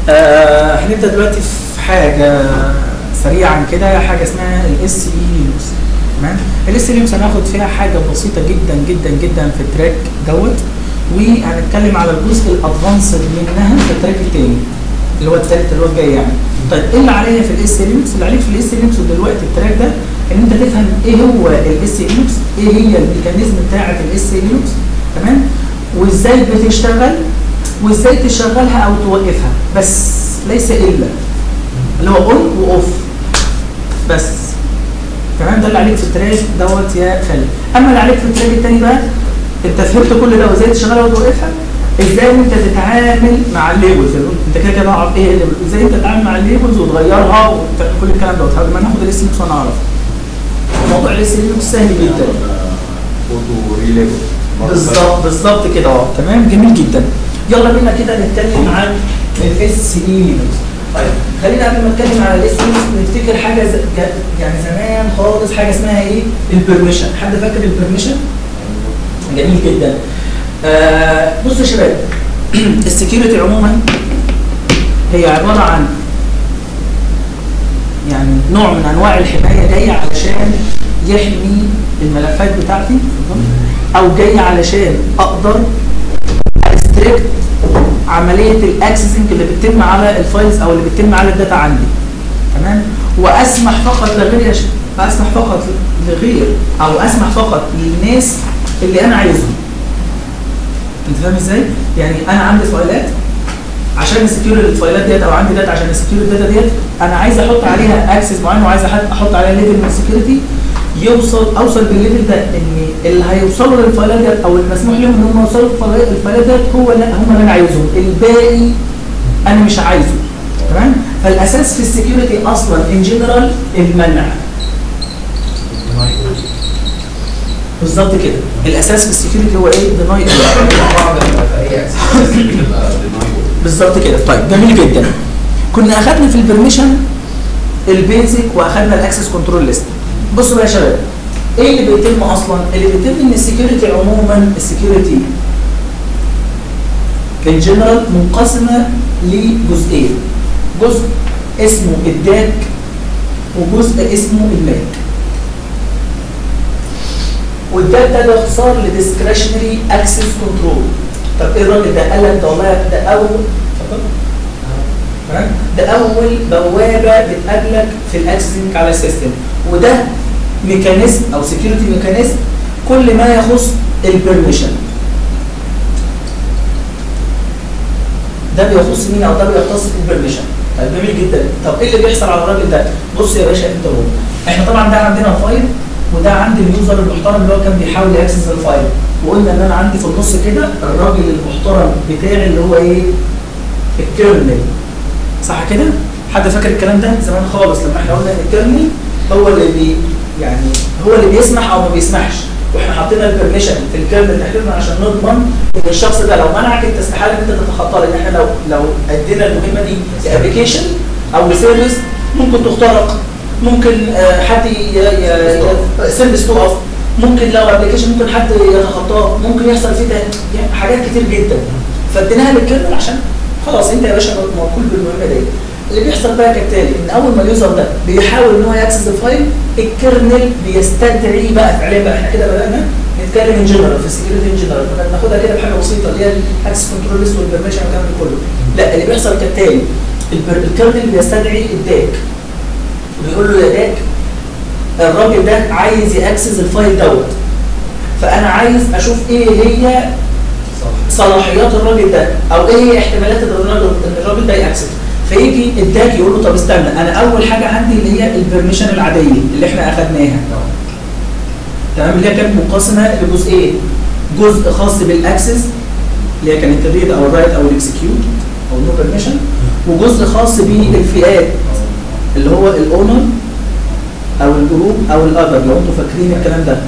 آه، هنبدا دلوقتي في حاجه سريعا كده حاجه اسمها الاس اي لينكس تمام الاس اي لينكس هناخد فيها حاجه بسيطه جدا جدا جدا في التراك دوت وهنتكلم على الجزء الادفانسد منها في التراك التاني اللي هو التالت اللي هو الجاي يعني طيب ايه اللي عليا في الاس اي لينكس اللي عليك في الاس اي لينكس دلوقتي التراك ده ان انت تفهم ايه هو الاس اي لينكس ايه هي الميكانيزم بتاعه الاس اي لينكس تمام وازاي بتشتغل وازاي تشغلها او توقفها بس ليس الا اللي هو اون واوف بس تمام ده اللي عليك في التراك دوت يا خالد اما اللي عليك في التراك التاني بقى انت فهمت كل ده وازاي تشغلها وتوقفها ازاي انت تتعامل مع الليبلز انت كده كده عارف ايه الليبل ازاي انت تتعامل مع الليبلز وتغيرها وكل الكلام دوت لما ناخد الاس لينكس وانا اعرف موضوع الاس لينكس سهل جدا فوتو ريليبل بالظبط بالظبط كده اه تمام جميل جدا يلا بينا كده نتكلم عن الاس اي لينكس طيب خلينا قبل ما نتكلم على الاس اي نفتكر حاجه ز... ج- يعني زمان خالص حاجه اسمها ايه البرميشن حد فاكر البرميشن جميل جدا آه بصوا يا شباب السكيورتي عموما هي عباره عن يعني نوع من انواع الحمايه جايه علشان يحمي الملفات بتاعتي او جاي علشان اقدر استريكت عمليه الاكسسنج اللي بتتم على الفايلز او اللي بتتم على الداتا عندي تمام واسمح فقط لغير يش... اسمح فقط لغير او اسمح فقط للناس اللي انا عايزهم انت فاهم ازاي يعني انا عندي فايلات عشان السكيور الفايلات ديت او عندي داتا عشان السكيور الداتا ديت انا عايز احط عليها اكسس معين وعايز أحط- احط عليها ليفل من السكيورتي يوصل اوصل بالليفل ده ان اللي هيوصلوا للفايلات ديت او المسموح لهم ان هم يوصلوا للفايلات- الفايلات ديت هو اللي هم اللي انا عايزهم الباقي انا مش عايزه تمام فالاساس في السكيورتي اصلا ان جنرال المنع بالظبط كده الاساس في السكيورتي هو ايه ديناي بعض اي اكسس بتبقى deniable. بالظبط كده طيب جميل جدا كنا اخدنا في البرميشن البيزك واخدنا الاكسس كنترول ليست بصوا بقى يا شباب ايه اللي بيتم اصلا اللي بيتم ان السكيورتي عموما السكيورتي ان جنرال منقسمه لجزئين جزء اسمه الداك وجزء اسمه الماك والداك ده ده اختصار لديسكريشنري اكسس كنترول طب ايه الراجل ده قال لك ده والله ده اول اتفضل. تمام؟ ده اول بوابه بتقابلك في الاكسسنج على السيستم وده ميكانيزم او سكيورتي ميكانيزم كل ما يخص البرميشن ده بيخص مين او ده بيختص بالبرميشن طيب جميل جدا طب ايه اللي بيحصل على الراجل ده بص يا باشا انت هو احنا طبعا ده عندنا فايل وده عندي اليوزر المحترم اللي هو كان بيحاول ياكسس الفايل وقلنا ان انا عندي في النص كده الراجل المحترم بتاعي اللي هو ايه الكيرنل صح كده حد فاكر الكلام ده زمان خالص لما احنا قلنا ان الكيرنل هو اللي بي يعني هو اللي بيسمح او ما بيسمحش واحنا حطينا البرميشن في الكيرنل تحديدا عشان نضمن ان الشخص ده لو منعك انت استحاله ان انت تتخطى لان احنا لو لو ادينا المهمه دي لابلكيشن او لسيرفيس ممكن تخترق ممكن آه، حد سيرفيس تقف ممكن لو ابلكيشن ممكن حد يتخطاه ممكن يحصل فيه ده يعني حاجات كتير جدا فاديناها للكيرنل عشان خلاص انت يا باشا موكول بالمهمه دي اللي بيحصل بقى كالتالي ان اول ما اليوزر ده بيحاول ان هو ياكسس الفايل الكيرنل بيستدعي بقى فعليا بقى احنا كده بدانا نتكلم ان جنرال في السكيورتي ان جنرال كنا بناخدها كده بحاجه بسيطه اللي هي الاكسس كنترول ليست والبرميشن والكلام ده كله لا اللي بيحصل كالتالي البر- الكيرنل بيستدعي الداك بيقول له يا داك الراجل ده عايز ياكسس الفايل دوت فانا عايز اشوف ايه هي صلاحيات الراجل ده او ايه هي احتمالات ان الراجل ان الراجل ده ياكسس فيجي الداك يقول له طب استنى انا اول حاجه عندي اللي هي البرميشن العاديه اللي احنا اخدناها تمام اللي هي كانت منقسمه لجزئين جزء خاص بالاكسس اللي هي كانت الريد او الرايت او الاكسكيوت او نو بيرميشن وجزء خاص بالفئات اللي هو الاونر او الجروب او الاذر لو انتم فاكرين الكلام ده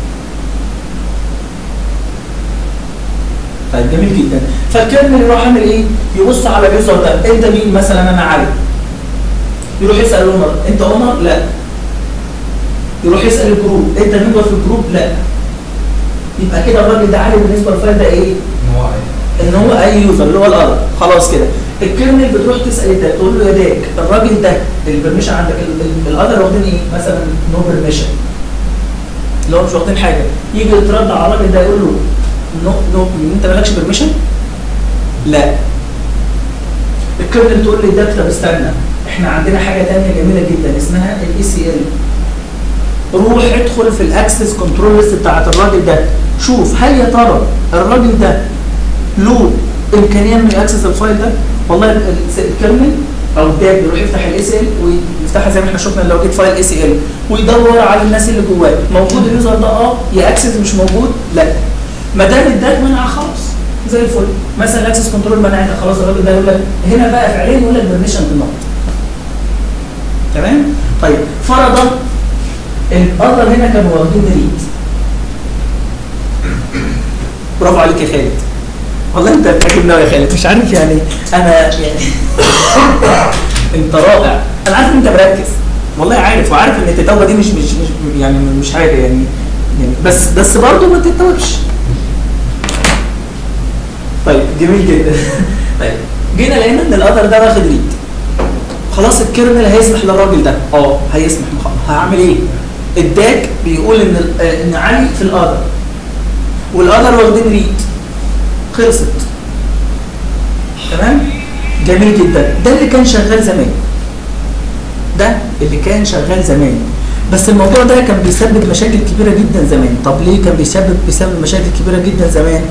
طيب جميل جدا فالكيرنل يروح عامل ايه؟ يبص على اليوزر ده انت مين مثلا انا علي يروح يسال الاونر انت اونر؟ لا يروح يسال الجروب انت ممبر في الجروب؟ لا يبقى كده الراجل ده علي بالنسبه للفايل ده ايه؟ ان هو ان هو اي يوزر اللي هو الارض خلاص كده الكيرنل بتروح تسال الداك تقول له يا داك الراجل ده البرميشن عندك الاذر واخدين ايه مثلا نو برميشن اللي هو مش واخدين حاجه يجي يترد على الراجل ده يقول له نو نو انت مالكش برميشن لا الكيرنل تقول لي الداك طب استنى احنا عندنا حاجه ثانيه جميله جدا اسمها الاي سي ال روح ادخل في الاكسس كنترول ليست بتاعت الراجل ده شوف هل يا ترى الراجل ده له امكانيه انه ياكسس الفايل ده والله ال- الكيرنل او الداب بيروح يفتح الاي سي ال ويفتحها زي ما احنا شفنا لو جيت فايل اي سي ال ويدور على الناس اللي جواه موجود اليوزر ده اه ياكسس مش موجود لا ما دام الداك منع خلاص زي الفل مثلا الاكسس كنترول منع خلاص الراجل ده يقول لك هنا بقى فعليا يقول لك برميشن بالنقط تمام طيب فرضا الاذر هنا كانوا واخدين ريد برافو عليك يا خالد والله انت بتعجبني قوي يا خالد مش عارف يعني انا يعني انت رائع انا عارف ان انت مركز والله عارف وعارف ان التتوبه دي مش مش مش يعني مش حاجه يعني يعني بس بس برضه ما تتوبش طيب جميل جدا طيب جينا لقينا ان الاذر ده واخد ريد خلاص الكيرنل هيسمح للراجل ده اه هيسمح مخ- هعمل ايه الداك بيقول ان ال- آه، ان علي في الاذر والاذر واخدين ريد خلصت تمام جميل جدا ده اللي كان شغال زمان ده اللي كان شغال زمان بس الموضوع ده كان بيسبب مشاكل كبيره جدا زمان طب ليه كان بيسبب بيسبب مشاكل كبيره جدا زمان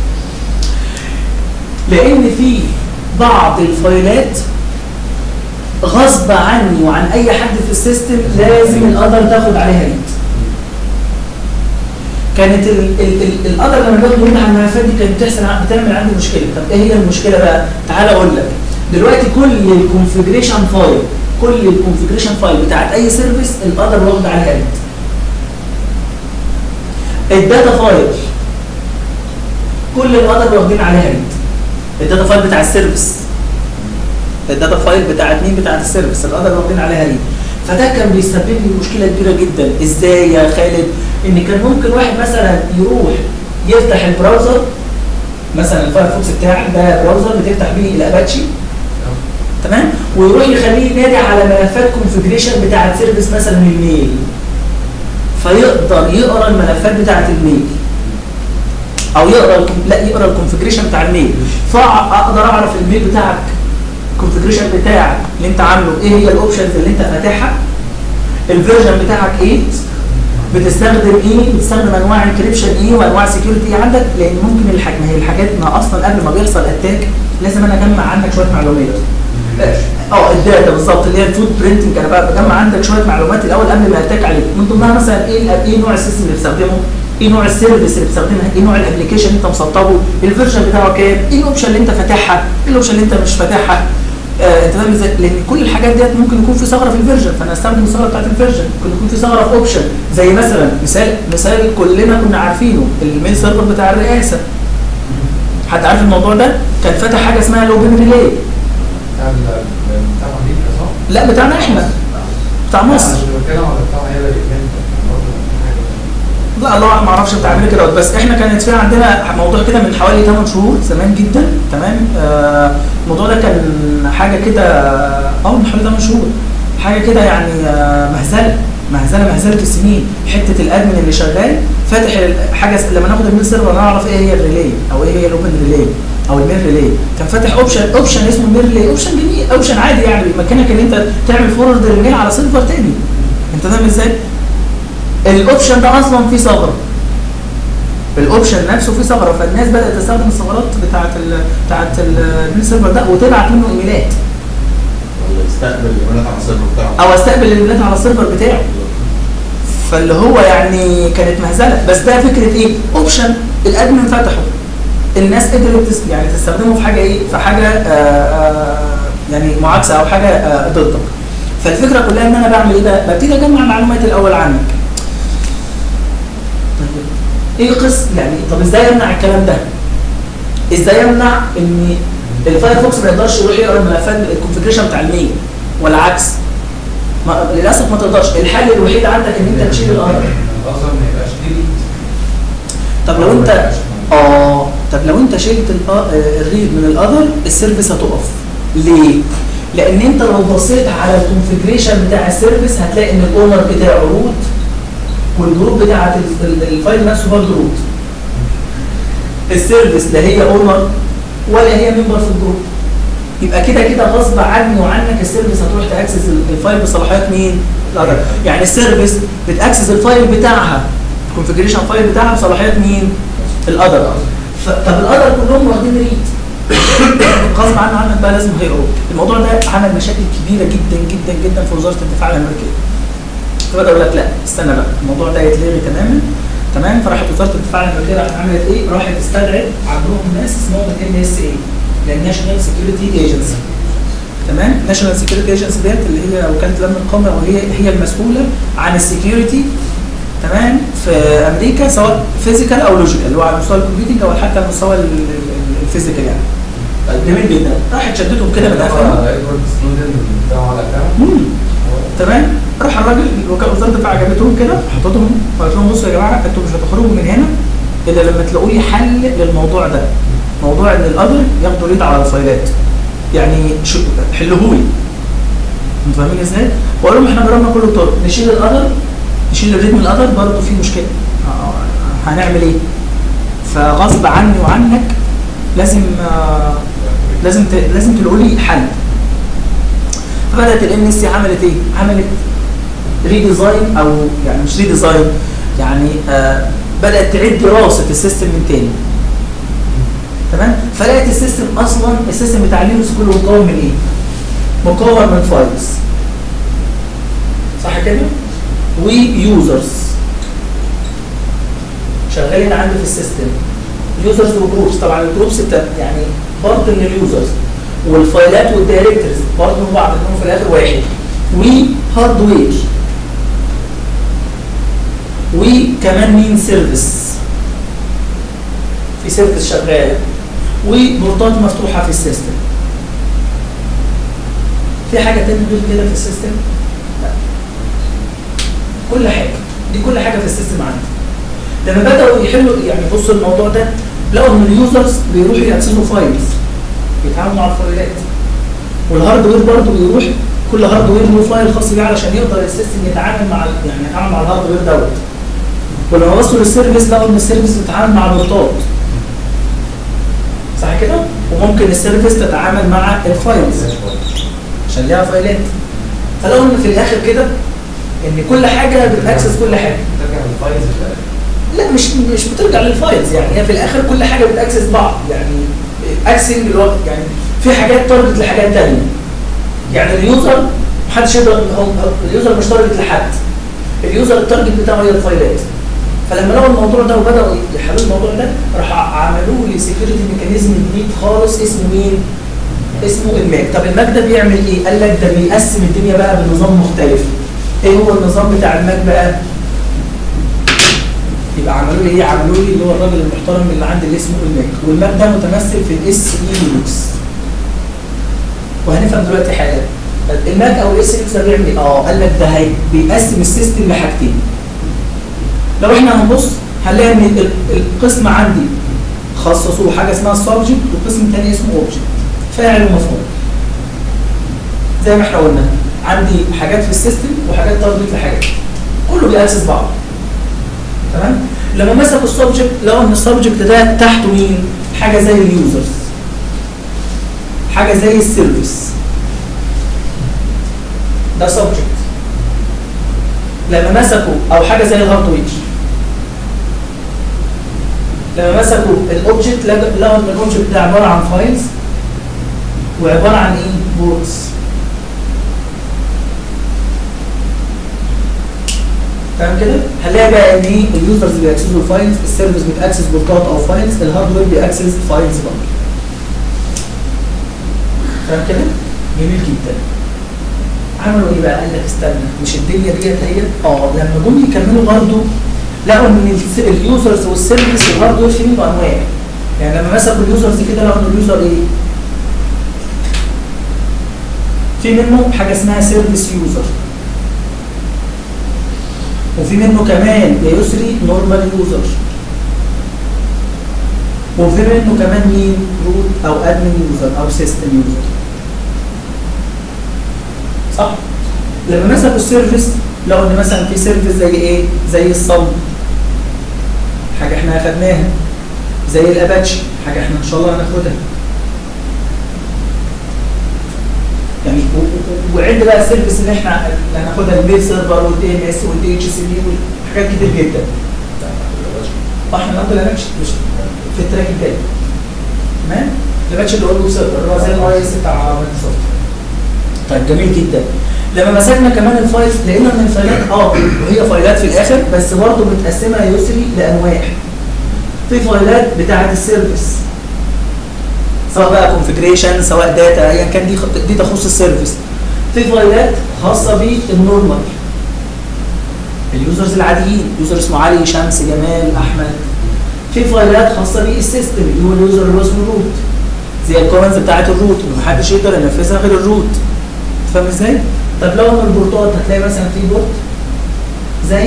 لان في بعض الفايلات غصب عني وعن اي حد في السيستم لازم القدر تاخد عليها ريد كانت ال- ال- ال- القدر لما باخد ريد على الملفات دي كانت بتحصل ع- بتعمل عندي مشكله طب ايه هي المشكله بقى تعال اقول لك دلوقتي كل الكونفجريشن فايل كل الكونفجريشن فايل بتاعت اي سيرفيس القدر واخد عليها ريد الداتا فايل كل القدر واخدين عليها ريد الداتا فايل بتاع السيرفيس الداتا فايل بتاعت مين بتاعت السيرفيس القدر واخدين عليها ريد فده كان بيسبب لي مشكله كبيره جدا ازاي يا خالد ان كان ممكن واحد مثلا يروح يفتح البراوزر مثلا الفايرفوكس بتاعك ده براوزر بتفتح بيه الاباتشي تمام ويروح يخليه ينادي على ملفات كونفجريشن بتاعت سيرفيس مثلا الميل فيقدر يقرا الملفات بتاعت الميل او يقرا الكم- لا يقرا الكونفجريشن بتاع الميل فاقدر اعرف الميل بتاعك الكونفجريشن بتاعك اللي انت عامله ايه هي الاوبشنز اللي انت فاتحها الفيرجن بتاعك ايه بتستخدم ايه بتستخدم انواع انكريبشن ايه وانواع سكيورتي ايه عندك لان ممكن الحاجة ما هي الحاجات ما اصلا قبل ما بيحصل اتاك لازم انا اجمع عندك شويه معلومات اه الداتا بالظبط اللي هي الفود برينتنج انا بقى بجمع عندك شويه معلومات الاول قبل ما اتاك عليك من ضمنها مثلا ايه ال- ايه نوع السيستم اللي بتستخدمه ايه نوع السيرفيس اللي بتستخدمها ايه نوع الابلكيشن اللي انت مسطبه الفيرجن بتاعه كام ايه الاوبشن اللي انت فاتحها ايه الاوبشن اللي انت مش فاتحها آه انت فاهم ازاي لان كل الحاجات ديت ممكن يكون في ثغره في الفيرجن فانا استخدم الثغره بتاعت الفيرجن ممكن يكون في ثغره في اوبشن زي مثلا مثال مثال كلنا كنا عارفينه الميل سيرفر بتاع الرئاسه حد عارف الموضوع ده كان فاتح حاجه اسمها الاوبن ريلي بتاع ال- بتاع امريكا صح؟ لا بتاعنا احنا بتاع مصر لا، مش بتكلم على بتاع هي الايفنت لا الله ما اعرفش بتاع امريكا دوت بس احنا كانت في عندنا موضوع كده من حوالي 8 شهور زمان جدا تمام آه الموضوع ده كان حاجه كده اه من حوالي 8 شهور حاجه كده يعني آه مهزله مهزله مهزله السنين حته الادمن اللي شغال فاتح ال- حاجه س- لما ناخد الميل سيرفر نعرف ايه هي الريلي او ايه هي الاوبن ريلي او الميل ريلي كان فاتح اوبشن اوبشن اسمه ميل ريلي اوبشن جميل اوبشن عادي يعني بيمكنك ان انت تعمل فورورد للميل على سيرفر تاني انت فاهم ازاي؟ الاوبشن ده اصلا فيه ثغره الاوبشن نفسه فيه ثغره فالناس بدات تستخدم الثغرات بتاعه ال بتاعه الميل سيرفر ده وتبعت منه ايميلات ولا يستقبل الايميلات على السيرفر بتاعه او استقبل الايميلات على السيرفر بتاعه فاللي هو يعني كانت مهزله بس ده فكره ايه؟ اوبشن الادمن فتحه الناس قدرت تس- يعني تستخدمه في حاجه ايه؟ في حاجه آآ آآ يعني معاكسه او حاجه آه، ضدك فالفكره كلها ان انا بعمل ايه بقى؟ ببتدي اجمع معلومات الاول عنك طيب ايه قصه يعني طب ازاي امنع الكلام ده؟ ازاي امنع ان الفايرفوكس ما يقدرش يروح يقرا الملفات الكونفجريشن بتاع الميل ولا عكس ما للاسف ما تقدرش الحل الوحيد عندك ان انت تشيل القرار الاثر ما يبقاش ديليت طب لو انت اه طب لو انت شلت الأ- آه، الريد من الاذر السيرفيس هتقف ليه؟ لان انت لو بصيت على الكونفجريشن بتاع السيرفيس هتلاقي ان الاونر بتاعه روت والجروب بتاعت ال- ال- الفايل نفسه برضه روت السيرفيس لا هي اونر ولا هي ممبر في الجروب يبقى كده كده غصب عني وعنك السيرفيس هتروح تاكسس ال- الفايل بصلاحيات مين؟ الادر يعني السيرفيس بتاكسس الفايل بتاعها الكونفجريشن فايل بتاعها بصلاحيات مين؟ الادر ف- طب الادر كلهم واخدين ريد غصب عنه عنك بقى لازم هيقروا الموضوع ده عمل مشاكل كبيره جدا جدا جدا في وزاره الدفاع الامريكيه فبدا يقول لك لا استنى بقى الموضوع ده يتلغي تماما تمام فراحت وزاره الدفاع الامريكيه راحت عملت ايه؟ راحت استدعت عندهم ناس اسمهم الان اس اي الناشونال سكيورتي ايجنسي تمام ناشونال سكيورتي ايجنسي ديت اللي هي وكاله الامن القومي وهي هي المسؤوله عن السكيورتي تمام في امريكا سواء فيزيكال او لوجيكال اللي هو على مستوى الكمبيوتنج او حتى على مستوى ال- ال- الفيزيكال يعني طيب جميل جدا راحت شدتهم كده من قفاهم ادوارد سنودن بتاعه على بتاعه مم. تمام راح الراجل وكاله وزاره الدفاع عجبتهم كده حطتهم وقالت لهم بصوا يا جماعه انتوا مش هتخرجوا من هنا الا لما تلاقوا لي حل للموضوع ده موضوع ان القدر ياخدوا ريد على الفايلات يعني شو حلهولي انتوا فاهمين ازاي؟ واقول لهم احنا جربنا كل الطرق نشيل القدر نشيل الريد من القدر برضه في مشكله آه، هنعمل ايه؟ فغصب عني وعنك لازم آه، لازم ت- لازم تلاقوا لي حل فبدات الام اس عملت ايه؟ عملت ريديزاين او يعني مش ريديزاين يعني آه بدات تعيد دراسه السيستم من تاني تمام فلقيت السيستم اصلا السيستم بتاع لينكس كله مكون من ايه؟ مكون من فايلز صح كده؟ ويوزرز شغالين عندي في السيستم يوزرز وجروبس طبعا الجروبس بتا- يعني برضه من اليوزرز والفايلات والدايركتورز برضه من بعض انهم في الاخر واحد وهاردوير وكمان مين سيرفيس في سيرفيس شغاله وبورتات مفتوحه في السيستم في حاجه تانية غير كده في السيستم؟ لا كل حاجه دي كل حاجه في السيستم عندي لما بداوا يحلوا يعني بصوا الموضوع ده لقوا ان اليوزرز بيروحوا ياكسسوا فايلز بيتعاملوا مع الفايلات والهاردوير برضه بيروح كل هاردوير له فايل خاص بيه علشان يقدر السيستم يتعامل مع ال- يعني يتعامل مع الهاردوير دوت ولما وصلوا للسيرفيس لقوا ان السيرفيس بتتعامل مع بورتات صح كده؟ وممكن السيرفيس تتعامل مع الفايلز عشان ليها فايلات فلقوا ان في الاخر كده ان كل حاجه بتاكسس كل حاجه ترجع للفايلز في الآخر. لا مش مش بترجع للفايلز يعني هي في الاخر كل حاجه بتاكسس بعض يعني اكسنج اللي هو يعني في حاجات تارجت لحاجات ثانيه يعني اليوزر محدش يقدر هو هو- اليوزر مش تارجت لحد اليوزر التارجت بتاعه هي الفايلات فلما لقوا الموضوع ده وبداوا يحلوا الموضوع ده راح عملوا لي سكيورتي ميكانيزم جديد خالص اسمه مين؟ اسمه الماك طب الماك ده بيعمل ايه؟ قال لك ده بيقسم الدنيا بقى بنظام مختلف ايه هو النظام بتاع الماك بقى؟ يبقى عملوا لي ايه؟ عملوا لي اللي هو الراجل المحترم اللي عندي اللي اسمه الماك والماك ده متمثل في الاس اي لينكس وهنفهم دلوقتي حاجه الماك او الاس لينكس ده بيعمل ايه؟ اه قال لك ده هي بيقسم السيستم لحاجتين لو احنا هنبص هنلاقي ان ال- القسم عندي خصصوه حاجه اسمها السبجكت وقسم تاني اسمه اوبجكت فاعل ومفعول زي ما احنا قلنا عندي حاجات في السيستم وحاجات تارجت لحاجات كله بيأسس بعض تمام لما مسكوا السبجكت لقوا ان السبجكت ده تحته مين حاجه زي اليوزرز حاجه زي السيرفيس ده سبجكت لما مسكوا او حاجه زي الهاردوير لما مسكوا الاوبجكت لقوا ان الاوبجكت ده عباره عن فايلز وعباره عن ايه بورتس تمام كده هنلاقي بقى ان ايه اليوزرز بيأكسسوا الفايلز السيرفيس بتاكسس بورتات او فايلز الهاردوير بيأكسس فايلز برضه تمام كده جميل جدا عملوا ايه بقى قال لك استنى مش الدنيا ديت هي اه لما جم يكملوا برضه لقوا ان الس- اليوزرز والسيرفيس الهاردوير في منه انواع يعني لما مسكوا اليوزرز كده لقوا ان اليوزر ايه في منه حاجه اسمها سيرفيس يوزر وفي منه كمان يا يسري نورمال يوزر وفي منه كمان مين روت او ادمن يوزر او سيستم يوزر صح لما مسكوا السيرفيس لقوا ان مثلا في سيرفيس زي ايه زي الصم حاجه احنا اخدناها زي الاباتشي حاجه احنا ان شاء الله هناخدها يعني و- و- وعد بقى السيرفيس اللي احنا اللي هناخدها الميل سيرفر والدي ام اس والدي اتش سي بي وحاجات كتير جدا فاحنا ناخد الاباتشي مش في التراك الجاي تمام الاباتشي اللي هو الويب سيرفر اللي هو زي الاي اس بتاع مايكروسوفت طيب جميل جدا لما مسكنا كمان الفايلز لقينا ان الفايلات اه وهي فايلات في الاخر بس برضه متقسمه يا يسري لانواع في فايلات بتاعه السيرفيس سواء بقى كونفجريشن سواء داتا ايا كان دي خ- دي تخص السيرفيس في فايلات خاصه بالنورمال اليوزرز العاديين يوزر اسمه علي شمس جمال احمد في فايلات خاصه بالسيستم اللي هو اليوزر اللي هو اسمه روت زي الكومنتس بتاعه الروت اللي محدش يقدر ينفذها غير الروت فاهم ازاي؟ طب لو من البورتات هتلاقي مثلا في بورت زي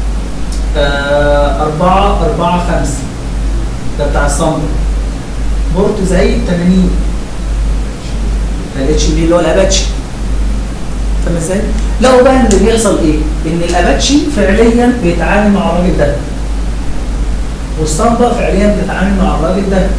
آه أربعة أربعة خمسة ده بتاع الصمت بورت زي 80 الاتش بي اللي هو الاباتشي فاهم ازاي؟ لقوا بقى ان اللي بيحصل ايه؟ ان الاباتشي فعليا بيتعامل مع الراجل ده والصمبا فعليا بتتعامل مع الراجل ده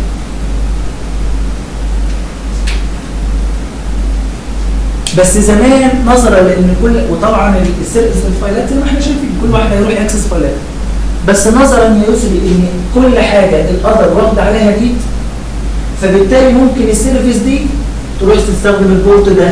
بس زمان نظرا لان كل وطبعا السيرفس الفايلات زي ما احنا شايفين كل واحد هيروح ياكسس فايلات بس نظرا يا يسري ان كل حاجه القدر واخد عليها دي فبالتالي ممكن السيرفيس دي تروح تستخدم البورت ده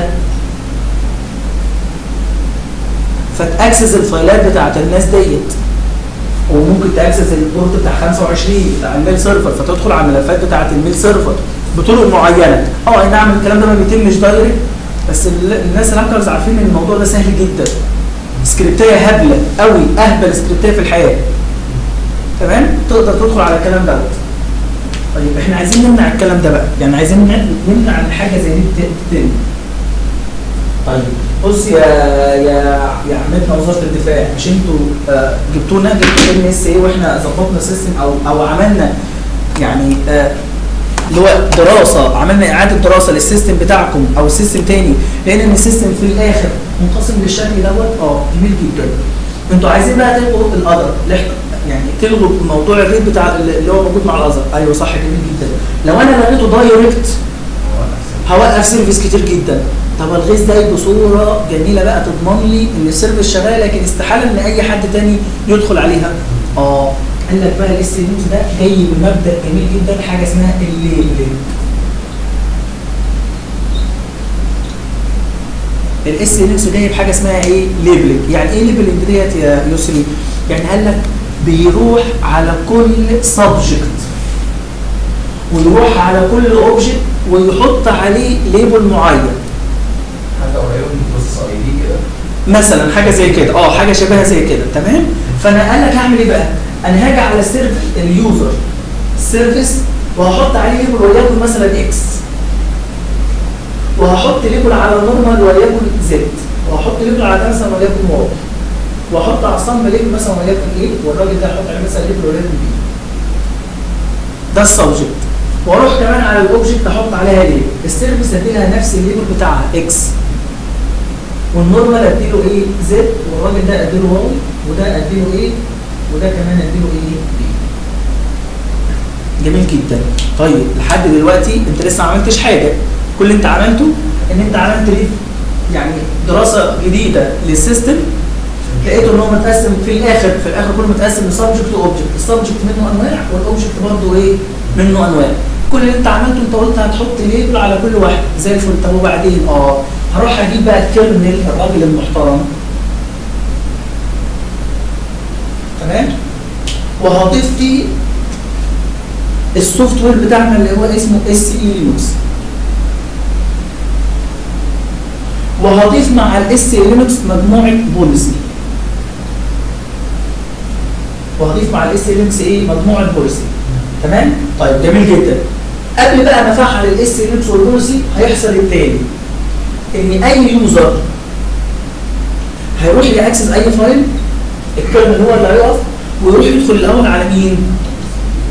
فتاكسس الفايلات بتاعت الناس ديت وممكن تاكسس البورت بتاع 25 بتاع الميل سيرفر فتدخل على الملفات بتاعت الميل سيرفر بطرق معينه اه اي نعم الكلام ده ما بيتمش دايركت بس ال- الناس الهاكرز عارفين ان الموضوع ده سهل جدا سكريبتايه هبله قوي اهبل سكريبتايه في الحياه تمام تقدر تدخل على الكلام دوت طيب احنا عايزين نمنع الكلام ده بقى يعني عايزين ن- نمنع ان حاجه زي دي تت- تتم طيب بص يا يا يا عمتنا وزاره الدفاع مش انتوا آه، جبتونا جبتوا ام اس ايه واحنا ظبطنا سيستم او او عملنا يعني آه، اللي هو دراسه عملنا اعاده دراسه للسيستم بتاعكم او السيستم تاني لان ان السيستم في الاخر منقسم للشكل دوت اه جميل جدا انتوا عايزين بقى تلغوا القدر يعني تلغوا موضوع الريت بتاع اللي هو موجود مع الازر ايوه صح جميل جدا لو انا لغيته دايركت هوقف سيرفيس كتير جدا طب الغيه ازاي بصوره جميله بقى تضمن لي ان السيرفيس شغاله لكن استحاله ان اي حد تاني يدخل عليها اه قال لك بقى الاس نيوز ده جاي بمبدا جميل جدا حاجه اسمها الليبلنج الاس نيوز جاي بحاجه اسمها ايه ليبلنج يعني ايه ليبلنج ديت يا يسري يعني قال لك بيروح على كل سبجكت ويروح على كل اوبجكت ويحط عليه ليبل معين حاجه قريبه من بروسيس اي دي كده مثلا حاجه زي كده اه حاجه شبيهه زي كده تمام فانا قال لك هعمل ايه بقى انا هاجي على السيرف اليوزر السيرفيس وهحط عليه ليبل وليكن مثلا اكس وهحط ليبل على نورمال وليكن زد وهحط ليبل على ده مثلا وليكن واو واحط على الصم ليبل مثلا وليكن ايه والراجل ده احط عليه مثلا ليبل وليكن بي ده السبجكت واروح كمان على الاوبجكت احط عليها ليبل السيرفيس اديلها نفس الليبل بتاعها اكس والنورمال اديله ايه زد والراجل ده اديله واو وده اديله ايه وده كمان اديله ايه بي جميل جدا طيب لحد دلوقتي انت لسه ما عملتش حاجه كل اللي انت عملته ان انت عملت ليه يعني دراسه جديده للسيستم لقيته ان هو متقسم في الاخر في الاخر كله متقسم لسبجكت واوبجكت السبجكت منه انواع والاوبجكت برضه ايه منه انواع كل اللي انت عملته انت قلت هتحط ليبل على كل واحد زي الفل طب وبعدين اه هروح اجيب بقى الكيرنل الراجل المحترم تمام وهضيف فيه السوفت وير بتاعنا اللي هو اسمه اس اي لينكس وهضيف مع الاس اي لينكس مجموعه بوليسي وهضيف مع الاس اي لينكس ايه مجموعه بوليسي تمام طيب جميل جدا قبل بقى ما افعل الاس اي لينكس والبوليسي هيحصل التالي ان اي يوزر هيروح ياكسس اي فايل الكيرنل هو اللي هيقف ويروح يدخل الاول على مين؟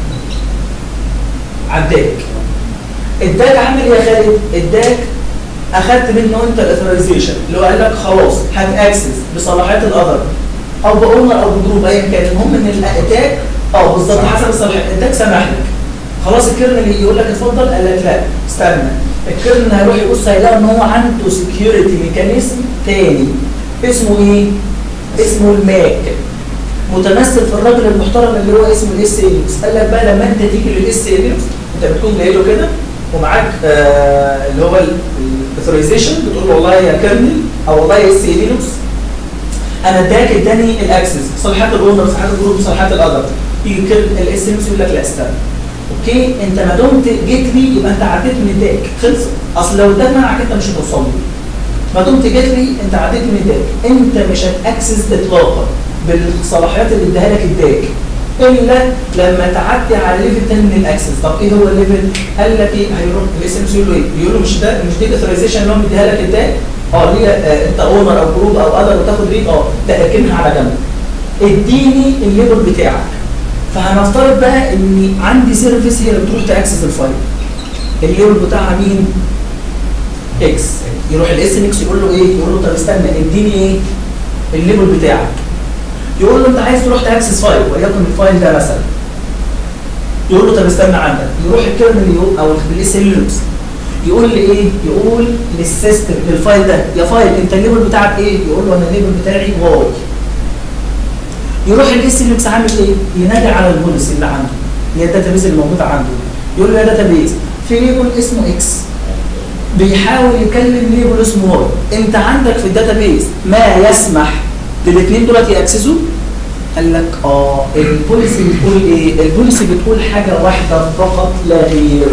على الداك الداك عامل ايه يا خالد؟ الداك اخدت منه انت الاثرايزيشن اللي هو قال لك خلاص هات اكسس بصلاحيات الاذر او باونر او بجروب ايا كان المهم ان الاتاك اه بالظبط حسب الصلاحيات الاتاك سمح لك خلاص الكيرنل يقول لك اتفضل قال لك لا استنى الكيرنل هيروح يبص هيلاقي ان هو عنده سكيورتي ميكانيزم تاني اسمه ايه؟ اسمه الماك متمثل في الراجل المحترم اللي هو اسمه الاس اليكس قال لك بقى لما انت تيجي للاس اليكس انت بتكون جاي له كده ومعاك آه اللي هو الاثورايزيشن بتقول له والله يا كيرنل او والله يا اس اليكس انا اداك اداني الاكسس صلاحيات الاونر صلاحيات الجروب صلاحيات الاذر يجي الاس اليكس يقول لك لا استنى اوكي انت ما دمت جيت لي يبقى انت عديت من اداك خلص اصل لو اداك منعك انت مش هتوصل لي ما دمت جيت لي انت عديت من اداك انت مش هتاكسس اطلاقا بالصلاحيات اللي اداها لك اداك الا لما تعدي على ليفل تاني من الاكسس طب ايه هو الليفل قال لك ايه هيروح الاس ام يقول له ايه يقول له مش ده مش دي الاثرايزيشن اللي هو مديها لك اداك اه ليه آه انت اونر او جروب او اذر وتاخد ريد اه لا اركنها على جنب اديني الليبل بتاعك فهنفترض بقى ان عندي سيرفيس هي اللي بتروح تاكسس الفايل الليبل بتاعها مين اكس يروح الاس ام اكس يقول له ايه يقول له طب استنى اديني ايه الليبل بتاعك يقول له انت عايز تروح تاكسس فايل وليكن الفايل ده مثلا يقول له طب استنى عندك يروح الكيرنل يقول او بالاس لينكس يقول لي ايه يقول للسيستم للفايل ده يا فايل انت الليبل بتاعك ايه يقول له انا الليبل بتاعي واي يروح الاس لينكس عامل ايه ينادي على البوليسي اللي عنده اللي هي الداتابيز اللي موجوده عنده يقول له يا داتابيز في ليبل اسمه اكس بيحاول يكلم ليبل اسمه واي انت عندك في الداتابيز ما يسمح للاثنين دولت ياكسسوا قال لك اه البوليسي بتقول ايه البوليسي بتقول حاجه واحده فقط لا غير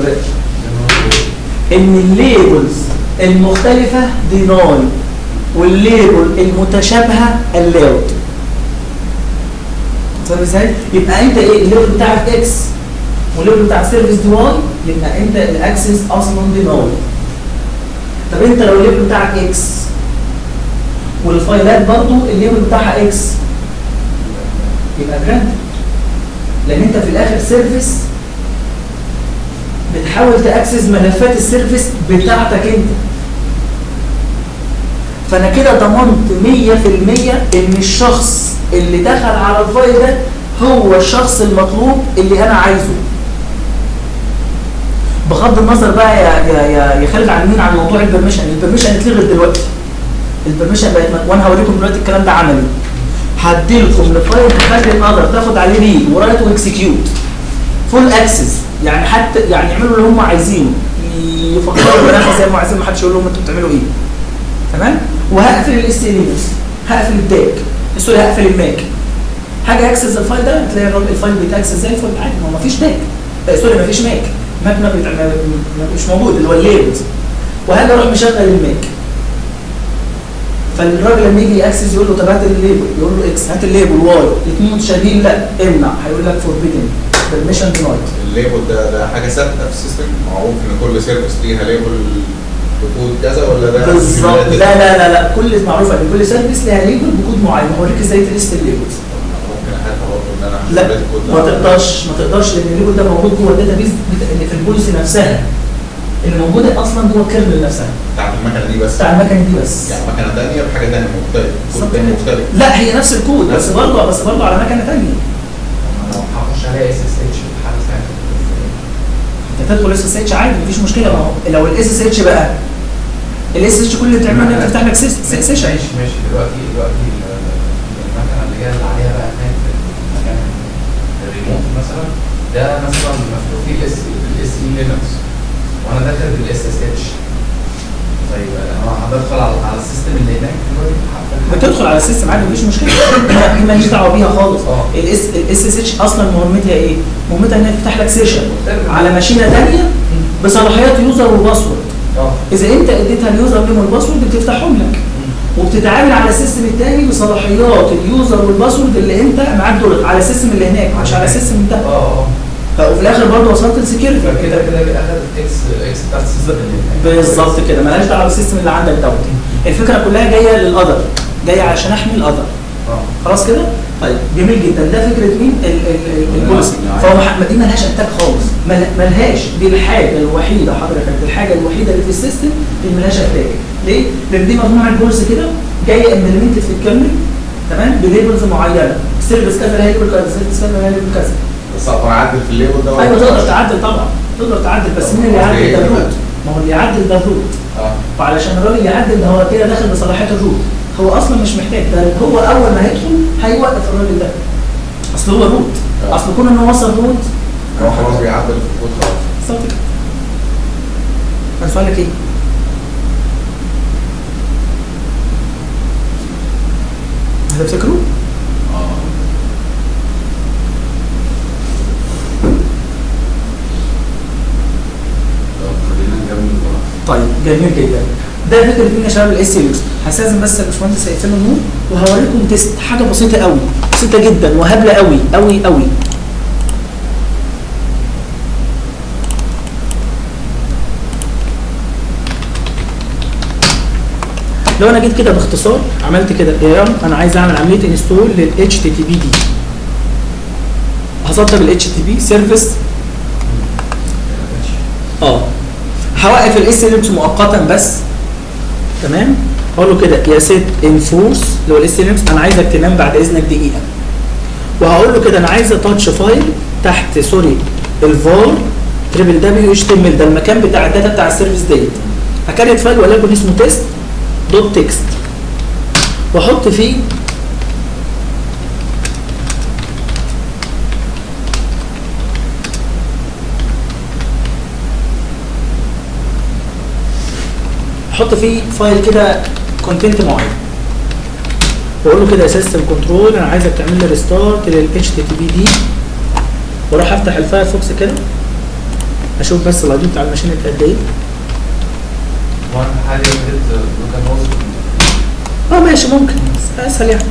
ان الليبلز المختلفه ديناي والليبل المتشابهه اللاود فاهم ازاي؟ يبقى انت ايه الليبل بتاعك اكس والليبل بتاع السيرفيس دي واي يبقى انت الاكسس اصلا ديناي طب انت لو الليبل بتاعك اكس والفايلات برضو الليبل بتاعها اكس يبقى جراند لان انت في الاخر سيرفيس بتحاول تاكسس ملفات السيرفيس بتاعتك انت فانا كده ضمنت 100% ان الشخص اللي دخل على الفايل ده هو الشخص المطلوب اللي انا عايزه بغض النظر بقى يا يا يا, يا خالد عن مين عن موضوع البرميشن البرميشن اتلغت دلوقتي البرميشن بقت وانا هوريكم دلوقتي الكلام ده عملي هديلكم لفايل هخلي الاذر تاخد عليه ريد ورايت واكسكيوت فول اكسس يعني حتى يعني يعملوا اللي هم عايزينه يفكروا بالنفس زي ما عايزين ما حدش يقول لهم انتوا بتعملوا ايه تمام وهقفل الاس لينكس هقفل الداك سوري هقفل الماك حاجه اكسس الفايل ده تلاقي الراجل الفايل بيتاكسس زي الفل عادي ما هو مفيش داك آه، سوري مفيش ماك ماك ما بيتع- ما- ما- مش موجود اللي هو الليبلز وهذا اروح مشغل الماك فالراجل لما يجي ياكسس يقول له طب هات الليبل يقول له اكس هات الليبل واي الاثنين متشابهين لا امنع هيقول لك فوربيدن بيرميشن دينايد الليبل ده ده حاجه ثابته في السيستم معروف ان كل سيرفيس ليها ليبل بكود كذا ولا ده بالظبط احتمالات؟ لا لا لا لا كل معروفه ان كل سيرفيس لها ليبل بكود معين هوريك ازاي تليست الليبلز ممكن احطها برضه ان انا لا حسابات الكود ما ده. تقدرش ما تقدرش لان الليبل ده موجود جوه الداتا بيز اللي في البوليسي نفسها اللي موجوده اصلا جوه الكيرنل نفسها بتاعت المكنه دي بس بتاع المكنه دي بس يعني مكنه ثانيه بحاجه ثانيه مختلفه كود بالظبط تاني كده. مختلف لا هي نفس الكود بس برضه بس برضه على مكنه ثانيه لو هخش عليها اس اس اتش الحاله ساعتها انت تدخل اس اس اتش عادي مفيش مشكله ما هو لو الاس اس اتش بقى الاس اس اتش كل اللي بتعمله انك تفتح لك سيس- سي- سيشن ماشي ماشي دلوقتي دلوقتي ال- المكنه اللي جايه اللي عليها بقى هناك في المكان الريموت مثلا ده مثلا مفتوح فيه الاس الاس اي لينكس وانا داخل بالاس اس اتش طيب انا هدخل على على السيستم اللي هناك دلوقتي هقفل- بتدخل على السيستم عادي مفيش مشكله ما- دي ماليش دعوه بيها خالص اه. الاس الاس اس اتش اصلا مهمتها ايه؟ مهمتها انها تفتح لك سيشن على ماشينه ثانيه بصلاحيات يوزر وباسورد اه اذا انت اديتها اليوزر نيم والباسورد بتفتحهم لك وبتتعامل على السيستم الثاني بصلاحيات اليوزر والباسورد اللي انت معاك دول على السيستم اللي هناك مش على السيستم ده اه اه وفي الاخر برضه وصلت للسكيورتي فكده كده كده اخد الاكس اكس بتاع السيستم اللي هناك بالظبط كده مالهاش دعوه بالسيستم اللي عندك دوت الفكره كلها جايه للاذر جايه علشان احمي الاذر اه خلاص كده طيب جميل جدا ده فكره مين ال- ال- ال- البوليسي فهو مح- دي ملهاش اتاك خالص مل- ملهاش دي الحاجه الوحيده حضرتك الحاجه الوحيده اللي في السيستم اللي ملهاش اتاك ليه؟ لان دي مجموعه بوليسي كده جايه امبلمنتد في الكامل تمام بليبلز معينه سيرفيس كذا لا يليبل كذا سيرفيس كذا لا يليبل كذا بس اقدر اعدل في الليبل ده ولا ايوه تقدر مش؟ تعدل طبعا تقدر تعدل بس مين اللي يعدل ده الروت ما هو اللي يعدل ده الروت اه وعلشان الراجل يعدل ده هو كده داخل بصلاحيات الروت هو اصلا مش محتاج ده هو اول ما هيدخل هيوقف الراجل ده اصل هو روت آه. اصل كون انه وصل روت هو خلاص بيعدل في الكود خلاص بالظبط كده كان سؤالك ايه؟ هتفتكروا؟ اه طب خلينا نكمل بقى طيب جميل جدا ده فكره مين يا شباب الاس يوز هستاذن بس يا باشمهندس يقفل النور وهوريكم تيست حاجه بسيطه قوي بسيطه جدا وهبله قوي قوي قوي لو انا جيت كده باختصار عملت كده يا يوم انا عايز اعمل عمليه انستول لل HTTP دي هسطب ال HTTP سيرفيس اه هوقف الاس لينكس مؤقتا بس تمام اقول له كده يا سيت انفورس اللي هو الاس لينكس انا عايزك تنام بعد اذنك دقيقه وهقول له كده انا عايز تاتش فايل تحت سوري الفار تريبل دبليو اتش تي ام ال ده المكان بتاع الداتا بتاع السيرفيس ديت هكريت فايل وليكن اسمه تيست دوت تكست واحط فيه احط فيه فايل كده كونتنت معين واقول له كده سيستم كنترول انا عايزك تعمل لي ريستارت لل HTTP دي واروح افتح الفايرفوكس كده اشوف بس الاي دي بتاع الماشين قد ايه وانا حاليا بديت لوكال هوست اه ماشي ممكن اسهل يعني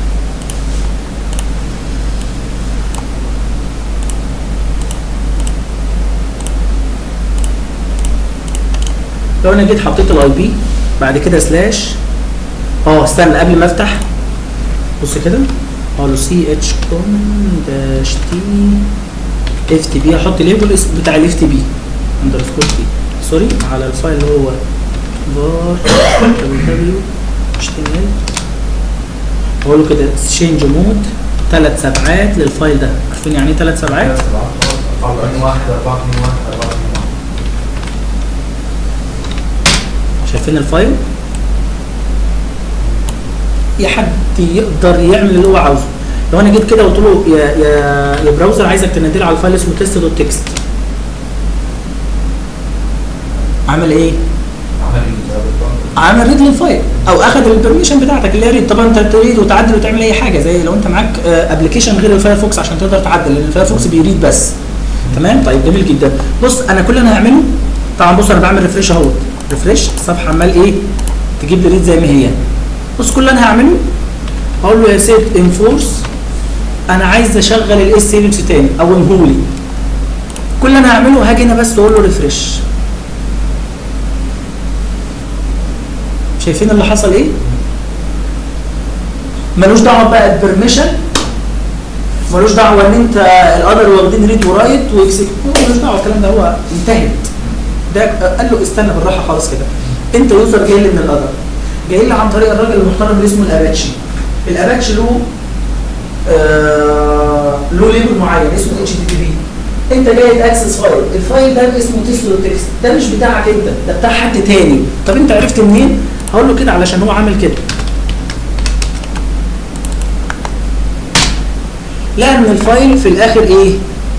لو انا جيت حطيت الاي بي بعد كده سلاش اه استنى قبل ما افتح بص كده اقول له سي اتش كوم داش تي اف تي بي احط ليبل الاسم بتاع الاف تي بي اندرسكور تي سوري على الفايل اللي هو بار دبليو اتش تي ام ال اقول له كده تشينج مود ثلاث سبعات للفايل ده عارفين يعني ايه ثلاث سبعات؟ 4 2 1 4 2 1 4 2 1 شايفين الفايل اي حد يقدر يعمل اللي هو عاوزه لو انا جيت كده وقلت له يا يا يا براوزر عايزك تنزل على الفايل اسمه تيست دوت تكست عمل ايه؟ عمل ايه؟ عمل ريد للفايل او اخذ البرميشن بتاعتك اللي هي ريد طبعا انت تريد وتعدل وتعمل اي حاجه زي لو انت معاك ابلكيشن غير الفايرفوكس عشان تقدر تعدل لان الفايرفوكس بيريد بس تمام طيب جميل جدا بص انا كل اللي انا هعمله طبعا بص انا بعمل ريفريش اهوت ريفريش الصفحه عمال ايه تجيب لي ريد زي ما هي بص كل اللي انا هعمله هقول له يا سيت انفورس انا عايز اشغل الاس سيفنس تاني او انهولي كل اللي انا هعمله هاجي هنا بس واقول له ريفريش شايفين اللي حصل ايه؟ ملوش دعوه بقى البرميشن ملوش دعوه ان انت القدر واخدين ريد ورايت واكسك ملوش دعوه الكلام ده هو انتهت ده قال له استنى بالراحه خالص كده انت يوزر جاي لي من القدر جاي لي عن طريق الراجل المحترم اللي اسمه الاباتشي الاباتشي له آه له ليبل معين اسمه اتش تي بي انت جاي تاكسس فايل الفايل ده اسمه تيست دوت تكست ده مش بتاعك انت ده بتاع حد تاني طب انت عرفت منين هقول له كده علشان هو عامل كده لقى ان الفايل في الاخر ايه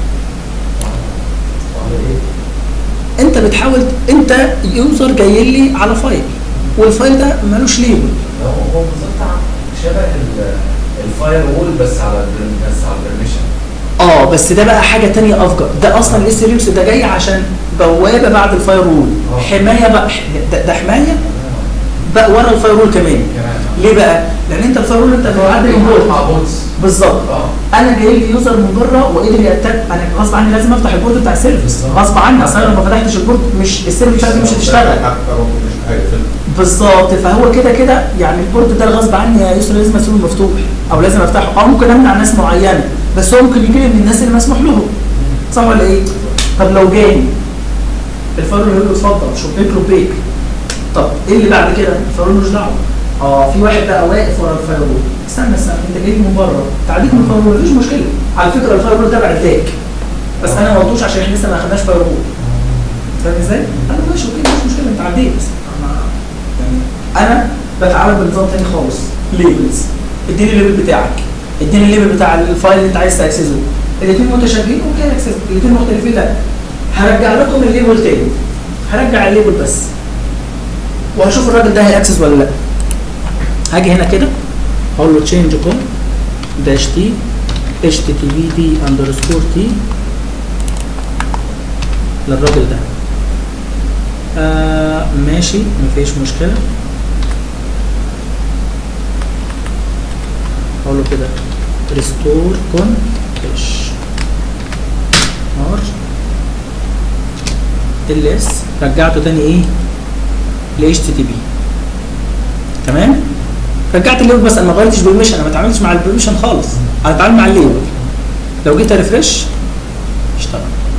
وعمل ايه؟ انت بتحاول انت يوزر جاي لي على فايل والفايل ده ملوش ليبل هو هو بالظبط عم- شبه ال- الفاير وول بس على البرم- بس على البرميشن اه بس ده بقى حاجه تانية افجر ده اصلا الاس ريوس ده جاي عشان بوابه بعد الفاير وول اه. حمايه بقى ده, ده حمايه بقى ورا الفاير وول كمان كمان ليه بقى؟ لان انت الفاير وول انت بتعدي من مع جوه بوتس بالظبط اه انا جاي لي يوزر من بره وقدر يتك انا غصب عني لازم افتح البورد بتاع السيرفيس بالظبط. غصب عني اصل انا لو ما فتحتش البورد مش السيرفيس بتاعتي مش هتشتغل حتى لو مش هيقفل بالظبط فهو كده كده يعني البورد ده غصب عني يا يسرا لازم اسيبه مفتوح او لازم افتحه او ممكن امنع ناس معينه بس هو ممكن يجي لي من الناس اللي مسموح لهم صح ولا ايه؟ طب لو جاني الفايرول يقول له اتفضل شبيك له بيك طب ايه اللي بعد كده؟ الفايرول ملوش دعوه اه في واحد بقى واقف ورا الفايرول استنى استنى انت جاي من بره تعديك من الفايرول مفيش مشكله على فكره الفايرول تبع الداك بس انا ما قلتوش عشان احنا لسه ما اخدناش فايرول فاهم ازاي؟ انا ماشي اوكي مش مشكله انت عديت بس أنا- يعني انا بتعامل بنظام تاني خالص ليبلز اديني الليبل بتاعك اديني الليبل بتاع الفايل اللي انت عايز تاكسسه الاثنين متشابهين اوكي اكسس الاثنين مختلفين لا هرجع لكم الليبل تاني هرجع الليبل بس وهشوف الراجل ده هيأكسس ولا لا هاجي هنا كده اقول له تشينج كوم داش تي اتش تي تي بي دي اندرسكور تي للراجل ده آه ماشي مفيش مشكلة اقول له كده ريستور كون فيش ار ال اس رجعته تاني ايه ل اتش تي تي بي تمام رجعت الليبل بس انا ما غيرتش بالميشن انا ما اتعاملتش مع البرميشن خالص انا اتعامل مع الليبل لو جيت ريفرش اشتغل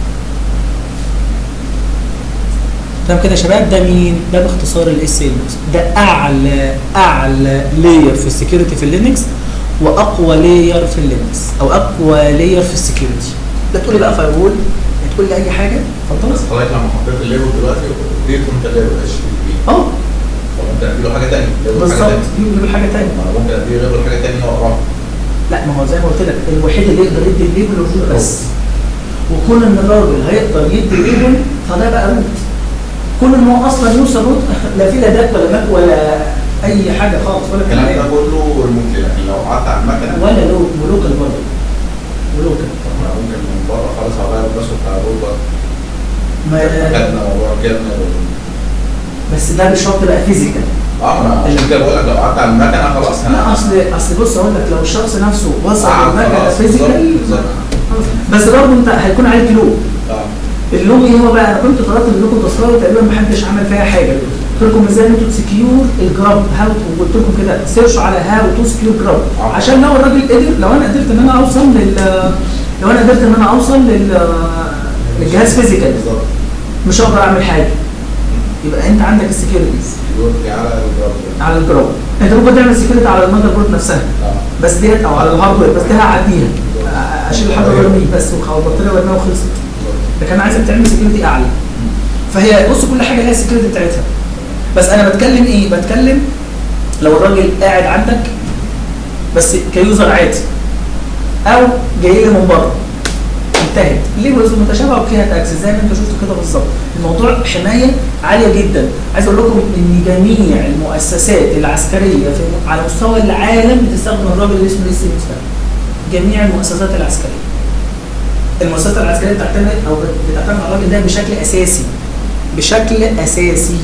تمام كده يا شباب ده مين؟ ده باختصار الاس لينكس ده اعلى اعلى لاير في السكيورتي في اللينكس واقوى لاير في اللينكس او اقوى لاير في السكيورتي لا تقول لي بقى فايرول لا تقول لي اي حاجه اتفضل بس حضرتك لما حطيت الليبل دلوقتي اديته انت الليبل اتش تي بي اه طب انت اديله حاجه ثانيه بالظبط دي حاجه ثانيه ما انا ممكن اديله ليبل حاجه ثانيه واقراها لا ما هو زي ما قلت لك الوحيد اللي يقدر يدي الليبل الروت بس وكون ان الراجل هيقدر يدي الليبل فده بقى روت كون ان هو اصلا يوصل روت لا في لا داك ولا ماك ولا اي حاجه خالص ولا الكلام كلام ده كله ريموتلي لكن لو قعدت على المكنه ولا لو ولوكال برضه ولوكال طب ما أنا ممكن من بره خالص اغير الباسورد بتاع الروبر ما خدنا موضوع جبنا بس ده مش شرط بقى فيزيكال اه ما انا عشان كده بقول لك لو قعدت على المكنه خلاص لا اصل اصل بص اقول لك لو الشخص نفسه وصل آه، للمكنه خلاص، فيزيكال بالظبط، بالظبط. بس برضه انت هيكون عليك لوب اه اللوم ايه هو بقى انا كنت طلبت منكم تذكره تقريبا ما حدش عمل فيها حاجه قلت لكم ازاي انتوا تسكيور الجراب هاو وقلت لكم كده سيرش على هاو تو سكيور جراب آه. عشان لو الراجل قدر لو انا قدرت ان انا اوصل لل لو انا قدرت ان انا اوصل لل للجهاز فيزيكال بالظبط مش هقدر اعمل حاجه يبقى انت عندك السكيورتيز يورتي على الجراب على الجراب انت ممكن تعمل سكيورتي على المذر بورد نفسها اه بس ديت او على الهاردوير بس دي هعديها اشيل الهاردوير وارميه بس وخلاص البطاريه وارميها وخلصت لكن انا عايزك تعمل سكيورتي اعلى فهي بص كل حاجه ليها السكيورتي بتاعتها بس انا بتكلم ايه بتكلم لو الراجل قاعد عندك بس كيوزر عادي او جاي لي من بره انتهت ليبلز متشابهه وفيها تاكس زي ما انت شفتوا كده بالظبط الموضوع حمايه عاليه جدا عايز اقول لكم ان جميع المؤسسات العسكريه في على مستوى العالم بتستخدم الراجل اللي اسمه ليس جميع المؤسسات العسكريه المؤسسات العسكريه بتعتمد او بتعتمد على الراجل ده بشكل اساسي بشكل اساسي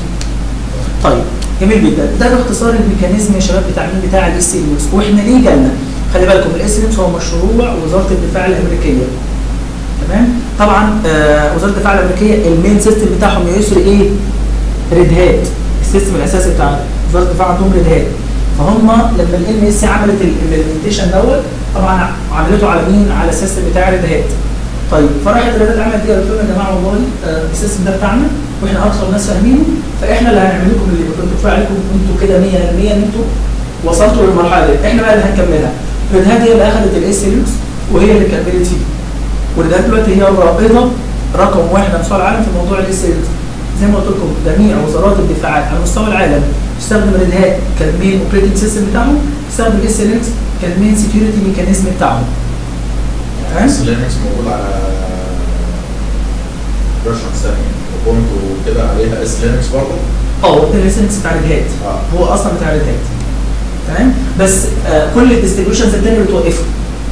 طيب جميل جدا ده باختصار الميكانيزم يا شباب بتاع مين بتاع الاس ال واحنا ليه جالنا خلي بالكم الاس ال هو مشروع وزاره الدفاع الامريكيه تمام طبعا آه وزاره الدفاع الامريكيه المين سيستم بتاعهم يا يسري ايه ريد هات السيستم الاساسي بتاع وزاره الدفاع عندهم ريد هات فهم لما الام اس عملت الامبلمنتيشن دوت طبعا عملته على مين على السيستم بتاع ريد هات طيب فراحت ريد هات عملت ايه قالت لهم يا جماعه والله آه السيستم ده بتاعنا واحنا اكثر ناس فاهمينه فاحنا اللي هنعمل لكم اللي كنتوا كفايه عليكم انتوا كده 100% ان انتوا وصلتوا للمرحله دي احنا بقى اللي هنكملها ريد هات هي اللي اخذت الاس لينكس وهي اللي كملت فيه ولغايه دلوقتي هي الرائده رقم واحد على مستوى العالم في موضوع الاس زي ما قلت لكم جميع وزارات الدفاعات على مستوى العالم تستخدم ريد هات كالمين اوبريتنج سيستم بتاعهم تستخدم الاس لينكس كالمين سكيورتي ميكانيزم بتاعهم تمام بس لينكس موجود على فيرجن ثانيه وكنت وكده عليها اس لينكس برضه اه ده الليسنس بتاع ريد هات اه هو اصلا بتاع ريد هات تمام بس آه كل الديستريبيوشنز التانية بتوقفه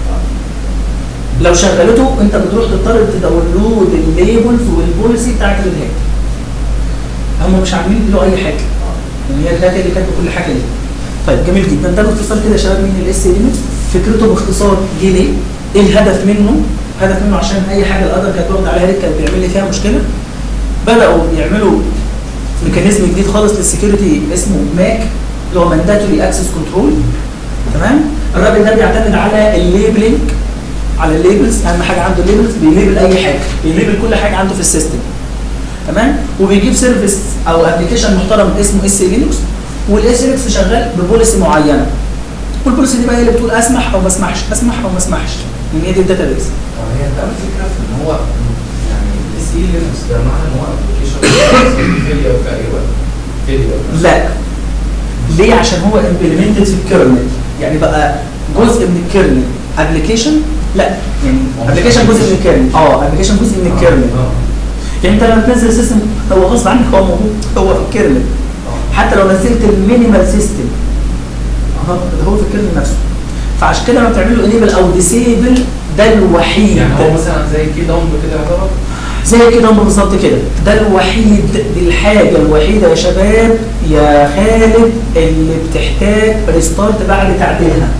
لو شغلته انت بتروح تضطر تداونلود الليبلز والبوليسي بتاعت ريد هات هم مش عاملين له اي حاجه يعني هي الداتا اللي كاتبه كل حاجه دي طيب جميل جدا ده باختصار كده يا شباب مين الاس ليميت فكرته باختصار جه ليه؟ ايه الهدف منه؟ هدف منه عشان اي حاجه القدر كانت واخده عليها ريت كان بيعمل لي فيها مشكله بداوا يعملوا ميكانيزم جديد خالص للسكيورتي اسمه ماك اللي هو مانداتوري اكسس كنترول تمام الراجل ده بيعتمد على الليبلينج على الليبلز اهم حاجه عنده الليبلز بيليبل اي حاجه بيليبل كل حاجه عنده في السيستم تمام وبيجيب سيرفيس او ابلكيشن محترم اسمه اس لينكس والاس لينكس شغال ببوليسي معينه والبوليسي دي بقى هي اللي بتقول اسمح او ما اسمحش اسمح او ما اسمحش لان هي دي الداتابيز هي ده الفكره في ان هو يعني الاس اي لينكس ده معنى ان هو ابلكيشن فيلير في اي وقت فيلير لا ليه عشان هو امبلمنتد في الكيرنل يعني بقى جزء من الكيرنل ابلكيشن لا يعني ابلكيشن جزء من الكيرنل اه ابلكيشن جزء من الكيرنل يعني انت لما تنزل سيستم هو غصب عنك هو موجود هو في الكيرنل حتى لو نزلت المينيمال سيستم هو في الكيرنل نفسه فعشان كده لما بتعمل له انيبل او ديسيبل ده الوحيد يعني هو مثلا زي كده هم كده يعتبر زي كده هم بالظبط كده ده الوحيد دي الحاجه الوحيده يا شباب يا خالد اللي بتحتاج ريستارت بعد تعديلها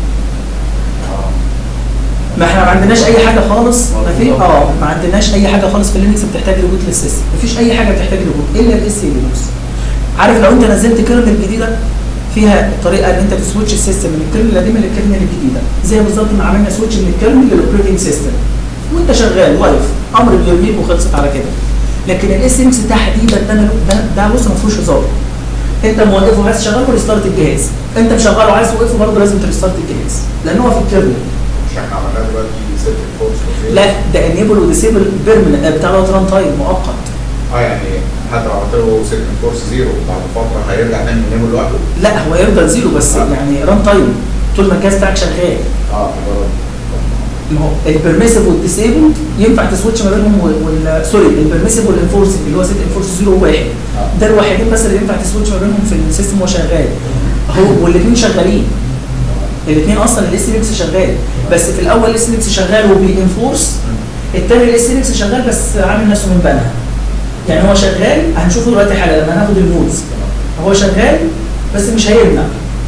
ما احنا ما عندناش اي حاجه خالص ما في اه ما عندناش اي حاجه خالص في لينكس بتحتاج ريبوت للسيستم مفيش اي حاجه بتحتاج ريبوت الا الاس لينكس عارف لو انت نزلت كيرنل جديده فيها طريقه ان انت تسويتش السيستم من الكيرنل القديمه للكيرنل الجديده زي بالظبط ما عملنا سويتش من الكيرنل للاوبريتنج سيستم وانت شغال لايف امر بيرميك وخلصت على كده لكن الاس ام تحديدا ده ده, ده بص ما فيهوش هزار انت موقفه عايز تشغله ريستارت الجهاز انت مشغله عايز توقفه برضه لازم تريستارت الجهاز لان هو في الكيرنل مش احنا عملناه دلوقتي ست فورس لا ده انيبل وديسيبل بيرمننت بتاع دوت ران تايم مؤقت اه يعني حتى لو عملت له سيت فورس زيرو بعد فتره هيرجع تاني ينام لوحده لا هو يفضل زيرو بس آه. يعني ران تايم طول ما الجهاز بتاعك شغال اه مجرد ما هو البرميسيف والديسيبل ينفع تسويتش ما بينهم وال- وال سوري البرميسيف والانفورسنج اللي هو سيت انفورس زيرو وواحد آه. ده الوحيدين بس اللي ينفع تسويتش ما بينهم في السيستم وهو شغال هو والاثنين شغالين الاثنين اصلا الاس لينكس شغال بس في الاول الاس لينكس شغال وبينفورس الثاني الاس لينكس شغال بس عامل نفسه من بنها يعني هو شغال هنشوفه دلوقتي حالا لما هناخد المودز هو شغال بس مش هيمنع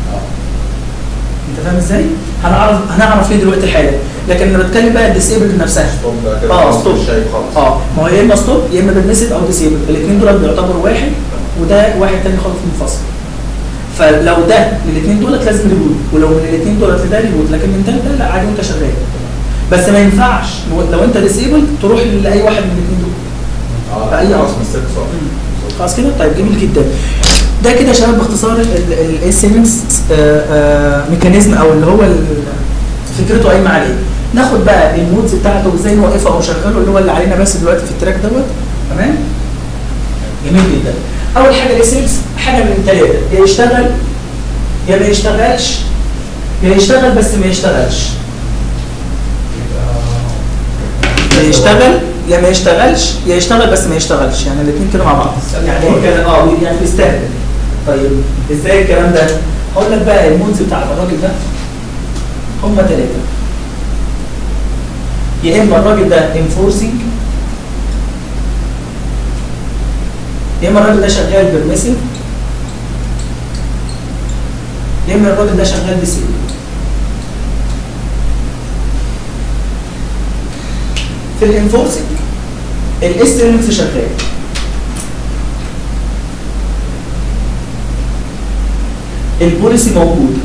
انت فاهم ازاي؟ هنعرف هنعرف ليه دلوقتي حالا لكن انا بتكلم بقى الديسيبل نفسها ستوب ده كده اه خلاص ستوب مش شايف خالص اه ما هو يا اما ستوب يا اما بالمسد او ديسيبل الاثنين دول بيعتبروا واحد وده واحد تاني خالص منفصل فلو ده للاثنين دولت لازم ريبوت ولو من الاثنين دولت لده ريبوت لكن من ده لده لا عادي وانت شغال بس ما ينفعش لو انت ديسيبل تروح لاي واحد من الاثنين دول اه فأي خلاص أمر. من الست صح خلاص كده طيب جميل جدا ده كده يا شباب باختصار الاس ام ميكانيزم او اللي هو ال- فكرته قايمه عليه ناخد بقى المودز بتاعته وازاي نوقفه او نشغله اللي هو اللي علينا بس دلوقتي في التراك دوت تمام جميل جدا اول حاجه الاس ام حاجه من الثلاثه يا يشتغل يا ما يشتغلش يا يشتغل بس ما يشتغلش يا يشتغل يا ما يشتغلش يا يشتغل بس ما يشتغلش يعني الاثنين كده مع بعض يعني هو كده اه يعني بيستهبل طيب ازاي الكلام ده؟ هقول لك بقى المودز بتاع الراجل ده هم ثلاثه يا اما الراجل ده انفورسنج يا اما الراجل ده شغال بيرميسيف يا اما الراجل ده شغال بسيل في الانفورسنج الاس لينكس شغال البوليسي موجود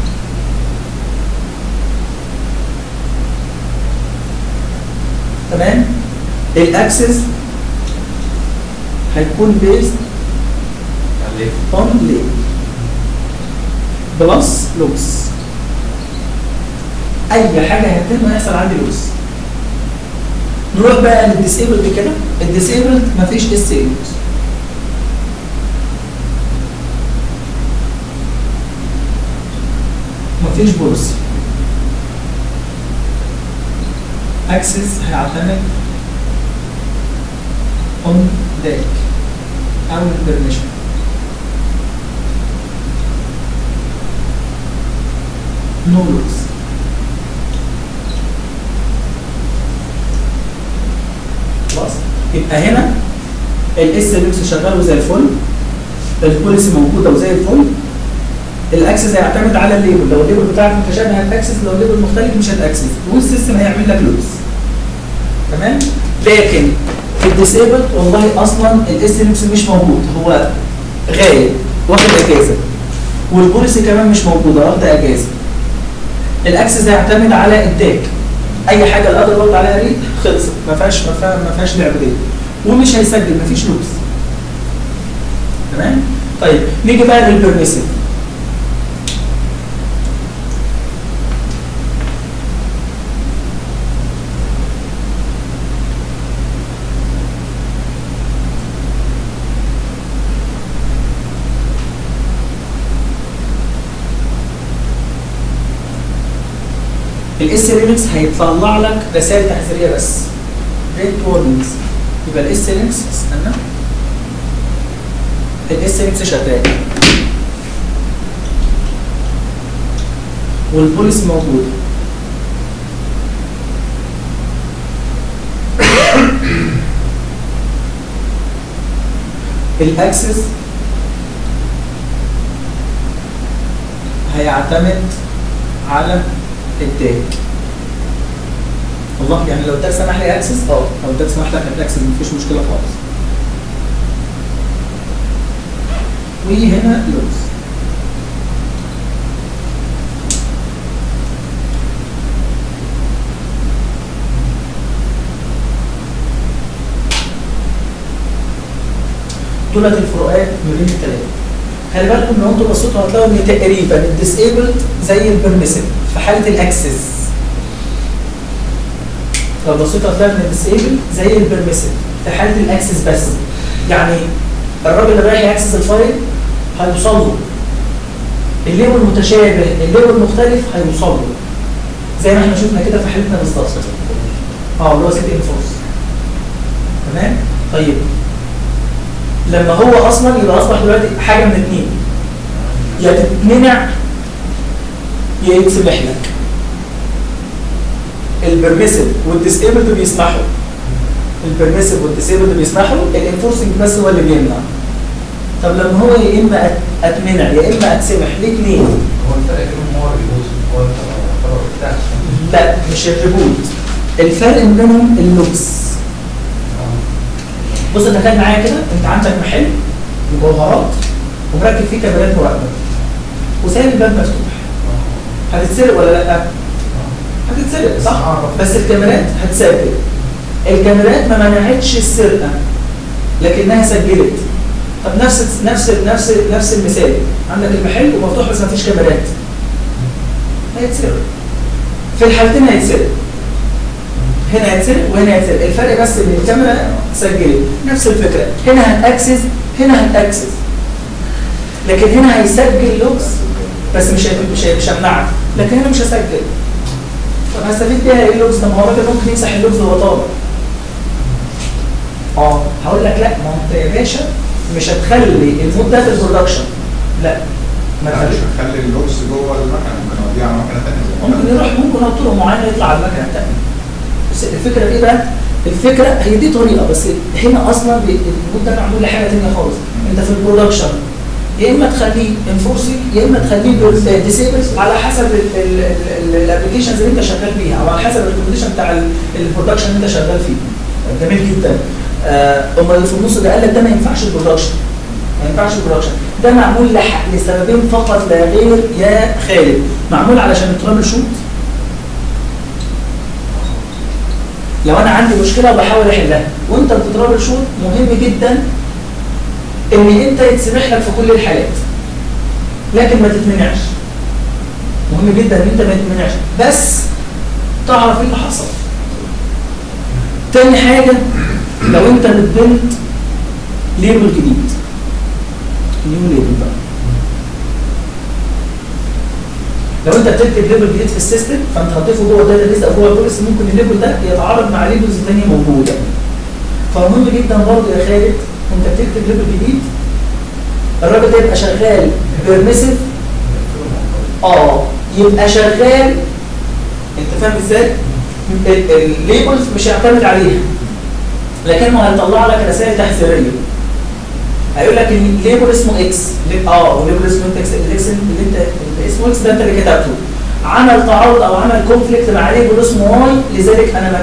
تمام الاكسس هيكون بيست ليه؟ اون ليه بلس لوس اي حاجه هتتم هيحصل عندي لوس نروح بقى للديسيبل كده الديسيبل مفيش اس لوس مفيش بوليسي اكسس هيعتمد اون ذاك او البرميشن نو لوس خلاص يبقى هنا الاس لوكس شغال وزي الفل البوليسي موجوده وزي الفل الاكسس هيعتمد على الليبل لو الليبل بتاعك متشابه هتاكسس لو الليبل مختلف مش هتاكسس والسيستم هيعمل لك لوس تمام لكن في الديسيبل والله اصلا الاس لينكس مش موجود هو غايب واخد اجازه والبوليسي كمان مش موجوده واخده اجازه الاكسس هيعتمد على الداك اي حاجه القدر برد عليها ريد خلصت ما فيهاش ما فيها- ما فيهاش لعب دي ومش هيسجل ما فيش لوبس تمام طيب نيجي بقى للبرميسيف الاس لينكس هيطلع لك رسائل تحذيريه بس ريد وورنينجز يبقى الاس لينكس استنى الاس لينكس شغال والبوليس موجود الاكسس هيعتمد على التاج والله يعني لو التاج سمح لي اكسس اه لو التاج سمح لك الاكسس مفيش مشكله خالص وهنا لوز دولت الفروقات ما بين الثلاثه خلي بالكم لو انتوا بصيتوا هتلاقوا ان تقريبا الديسيبلد زي البرميسيف في حاله الاكسس لو بصيتوا هتلاقوا ان الديسيبلد زي البرميسيف في حاله الاكسس بس يعني الراجل اللي رايح ياكسس الفايل هيوصل له الليبل متشابه الليبل مختلف هيوصل له زي ما احنا شفنا كده في حالتنا بالظبط اه اللي هو سيت انفورس تمام طيب لما هو اصلا يبقى اصبح دلوقتي حاجه من اتنين يا تتمنع يا يتسمح لك البرميسيف والديسيبلد بيسمحوا البرميسيف والديسيبلد بيسمحوا الانفورسنج بس هو اللي بيمنع طب لما هو يا اما أت- اتمنع يا اما اتسمح الاثنين هو الفرق بينهم هو الريبوت هو القرار بتاعك لا مش الريبوت الفرق بينهم اللبس بص تخيل معايا كده انت عندك محل مجوهرات ومركب فيه كاميرات مراقبه وسايب الباب مفتوح هتتسرق ولا لا؟ هتتسرق صح؟ بس الكاميرات هتسجل الكاميرات ما منعتش السرقه لكنها سجلت طب نفس نفس نفس نفس المثال عندك المحل ومفتوح بس ما فيش كاميرات هيتسرق في الحالتين هيتسرق هنا هيتسرق وهنا هيتسرق الفرق بس ان الكاميرا سجلت نفس الفكره هنا هتاكسس هنا هتاكسس لكن هنا هيسجل لوكس بس مش هي- مش هي- مش همنعك لكن هنا مش هسجل طب هستفيد بيها ايه اللوكس ده ما هو الراجل ممكن يمسح اللوكس وهو طالع اه هقول لك لا ما هو انت يا باشا مش هتخلي المود ده في البرودكشن لا ما لا مش تخليش هنخلي اللوكس جوه المكنه ممكن اوديه على مكنه ثانيه زي ما ممكن قلنا. يروح ممكن على طرق معينه يطلع على المكنه الثانيه بس الفكره ايه بقى؟ الفكره هي دي طريقه بس هنا اصلا بي- المود ده معمول لحاجه ثانيه خالص انت في البرودكشن يا اما تخليه انفورسنج يا اما تخليه ديسيبل على حسب الابلكيشنز اللي انت شغال بيها او على حسب الريكومنديشن بتاع ال- البرودكشن اللي انت شغال فيه جميل جدا آه، امال اللي في النص ده قال لك ده ما ينفعش البرودكشن ما ينفعش البرودكشن ده معمول لح- لسببين فقط لا غير يا خالد معمول علشان الترابل شوت لو انا عندي مشكله وبحاول احلها وانت بتترابل شوت مهم جدا ان انت يتسمح لك في كل الحالات لكن ما تتمنعش مهم جدا ان انت ما تتمنعش بس تعرف ايه اللي حصل تاني حاجه لو انت بتبنت ليبل جديد نيو ليبل بقى لو انت بتكتب ليبل جديد في السيستم فانت هتضيفه جوه الداتا بيز او جوه البوليس ممكن الليبل ده يتعارض مع ليبلز ثانيه موجوده فمهم جدا برضه يا خالد انت بتكتب ليبل جديد الراجل ده يبقى شغال بيرميسيف اه يبقى شغال انت فاهم ازاي؟ الليبلز مش هيعتمد عليها لكنه هيطلع لك رسائل تحذيريه هيقول لك ان ليبل اسمه اكس ليه- اه وليبل اسمه اكس الاكس اللي انت اللي اسمه اكس ده انت اللي كتبته عمل تعارض او عمل كونفليكت مع ليبل اسمه واي لذلك انا منعت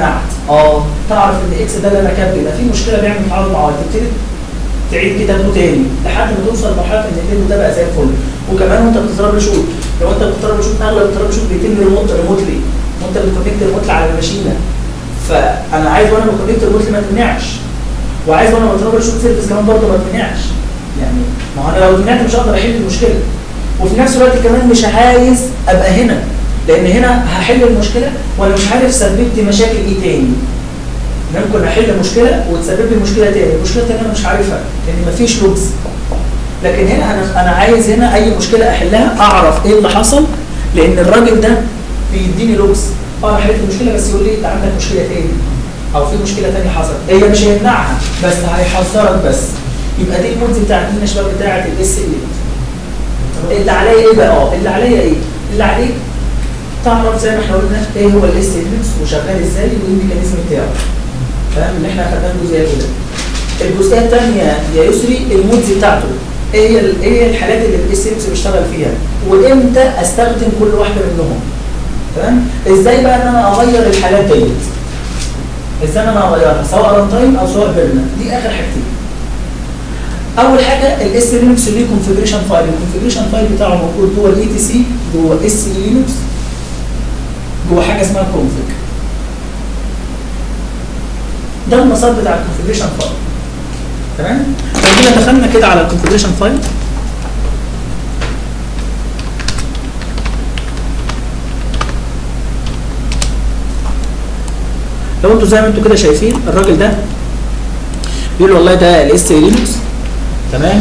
اه تعرف ان اكس ده اللي انا كاتبه يبقى في مشكله بيعمل تعارض مع واي تبتدي تعيد كتابته تاني لحد ما توصل لمرحله ان الليبل ده بقى زي الفل وكمان وانت بتضرب شوت لو انت بتضرب شوت اغلب الضرب شوت بيتم ريموت ريموتلي وانت بتكونكت ريموتلي على الماشينه فانا عايز وانا بكونكت ريموتلي ما تمنعش وعايز وانا بضرب شوت سيرفيس كمان برضه ما تمنعش يعني ما هو انا لو منعت مش هقدر احل المشكله وفي نفس الوقت كمان مش عايز ابقى هنا لان هنا هحل المشكله وانا مش عارف سببت مشاكل ايه تاني ممكن احل مشكله وتسبب لي مشكله تاني المشكله التانيه انا مش عارفها لان مفيش لوجز لكن هنا انا انا عايز هنا اي مشكله احلها اعرف ايه اللي حصل لان الراجل ده بيديني لوجز اه انا حليت المشكله بس يقول لي انت عندك مشكله تاني او في مشكله تانيه حصلت هي مش هيمنعها بس هيحذرك بس يبقى دي المودز بتاعت مين يا شباب بتاعت الاس اي اللي عليا ايه بقى اه اللي عليا ايه اللي عليك تعرف زي ما احنا قلنا ايه هو الاس لينكس وشغال ازاي وايه الميكانيزم بتاعه فاهم اللي احنا اخدناه الجزئيه الاولى الجزئيه الثانيه يا يسري المودز بتاعته ايه هي ال- ايه هي الحالات اللي الاس لينكس بيشتغل فيها وامتى استخدم كل واحده منهم تمام ازاي بقى ان انا اغير الحالات ديت ازاي ان انا اغيرها سواء ران تايم او سواء بيرنا دي اخر حاجتين اول حاجه الاس لينكس ليه كونفجريشن فايل الكونفجريشن فايل بتاعه موجود جوه الاي تي سي جوه اس لينكس جوه حاجه اسمها كونفج ده المسار بتاع الكونفجريشن فايل تمام لو جينا دخلنا كده على الكونفجريشن فايل لو انتوا زي ما انتوا كده شايفين الراجل ده بيقول والله ده الاس لينكس تمام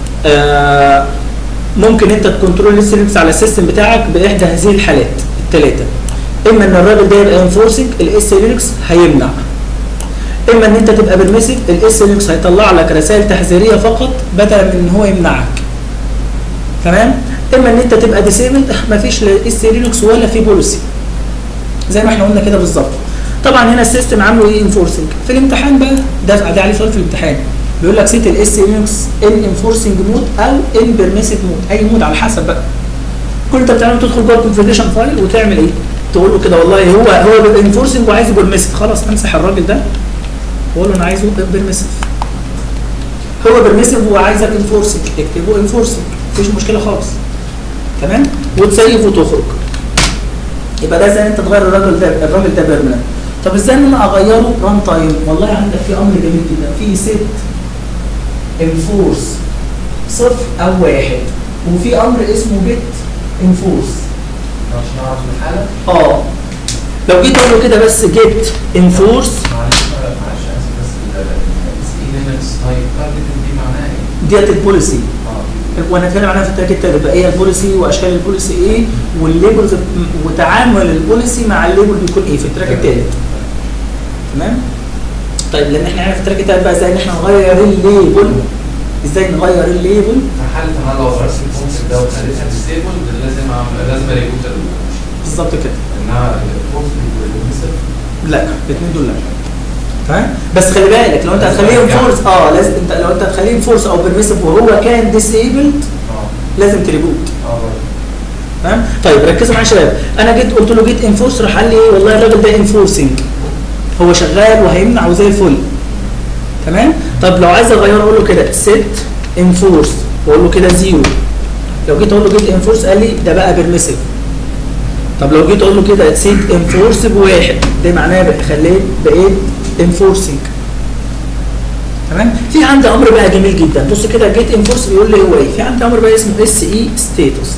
آه ممكن انت تكنترول الاس لينكس على السيستم بتاعك باحدى هذه الحالات الثلاثه اما ان الراجل ده يبقى انفورسنج الاس لينكس هيمنع اما ان انت تبقى برميسيف الاس لينكس هيطلع لك رسائل تحذيريه فقط بدلا من ان هو يمنعك تمام اما ان انت تبقى ديسيبل مفيش لا اس لينكس ولا في بوليسي زي ما احنا قلنا كده بالظبط طبعا هنا السيستم عامله ايه انفورسنج في الامتحان بقى ده ده عليه سؤال في الامتحان بيقول لك سيت الاس لينكس ان انفورسنج مود او ان بيرميسيف مود اي مود على حسب بقى كل اللي انت بتعمله تدخل جوه الكونفجريشن فايل وتعمل ايه تقول له كده والله هو هو انفورسنج وعايز بيرميسيف خلاص امسح الراجل ده واقول له انا عايزه بيرميسيف هو بيرميسيف وعايزك انفورسنج اكتبه انفورسنج مفيش مشكله خالص تمام وتسيف وتخرج يبقى ده ازاي انت تغير الراجل ده الراجل ده بيرمننت طب ازاي ان انا اغيره ران تايم والله عندك في امر جميل جدا في ست انفورس صفر او واحد وفي امر اسمه بت انفورس عشان اعرف الحاله اه لو جيت اقول له كده بس جيت انفورس معلش معلش اسف بس الاس اي لينكس تايب تارجت دي معناها ايه؟ ديت البوليسي اه وانا اتكلم عنها في التراك التالت بقى ايه البوليسي واشكال البوليسي ايه والليبلز وتعامل البوليسي مع الليبل بيكون ايه في التراك التالت تمام طيب لان احنا عارف في التراك التالت بقى ازاي ان احنا نغير الليبل ازاي نغير الليبل في حاله ان انا لو غيرت الكونسيبت ده وخليتها ديسيبل لازم اعمل لازم ريبوت بالظبط كده انها الكونسيبت والمثل لا الاثنين دول لا تمام بس خلي بالك لو انت هتخليه فورس اه لازم انت لو انت هتخليه فورس او بيرميسيف وهو كان ديسيبلد اه لازم تريبوت اه تمام طيب ركزوا معايا يا شباب انا جيت قلت له جيت انفورس راح قال لي ايه والله الراجل ده انفورسنج هو شغال وهيمنع وزي الفل تمام طب لو عايز اغيره اقول له كده سيت انفورس واقول له كده زيرو لو جيت اقول له جيت انفورس قال لي ده بقى بيرميسيف طب لو جيت اقول له كده سيت انفورس بواحد ده معناه بقى خليت بقيت انفورسنج تمام في عندي امر بقى جميل جدا بص كده جيت انفورس بيقول لي هو ايه في عندي امر بقى اسمه اس اي ستاتس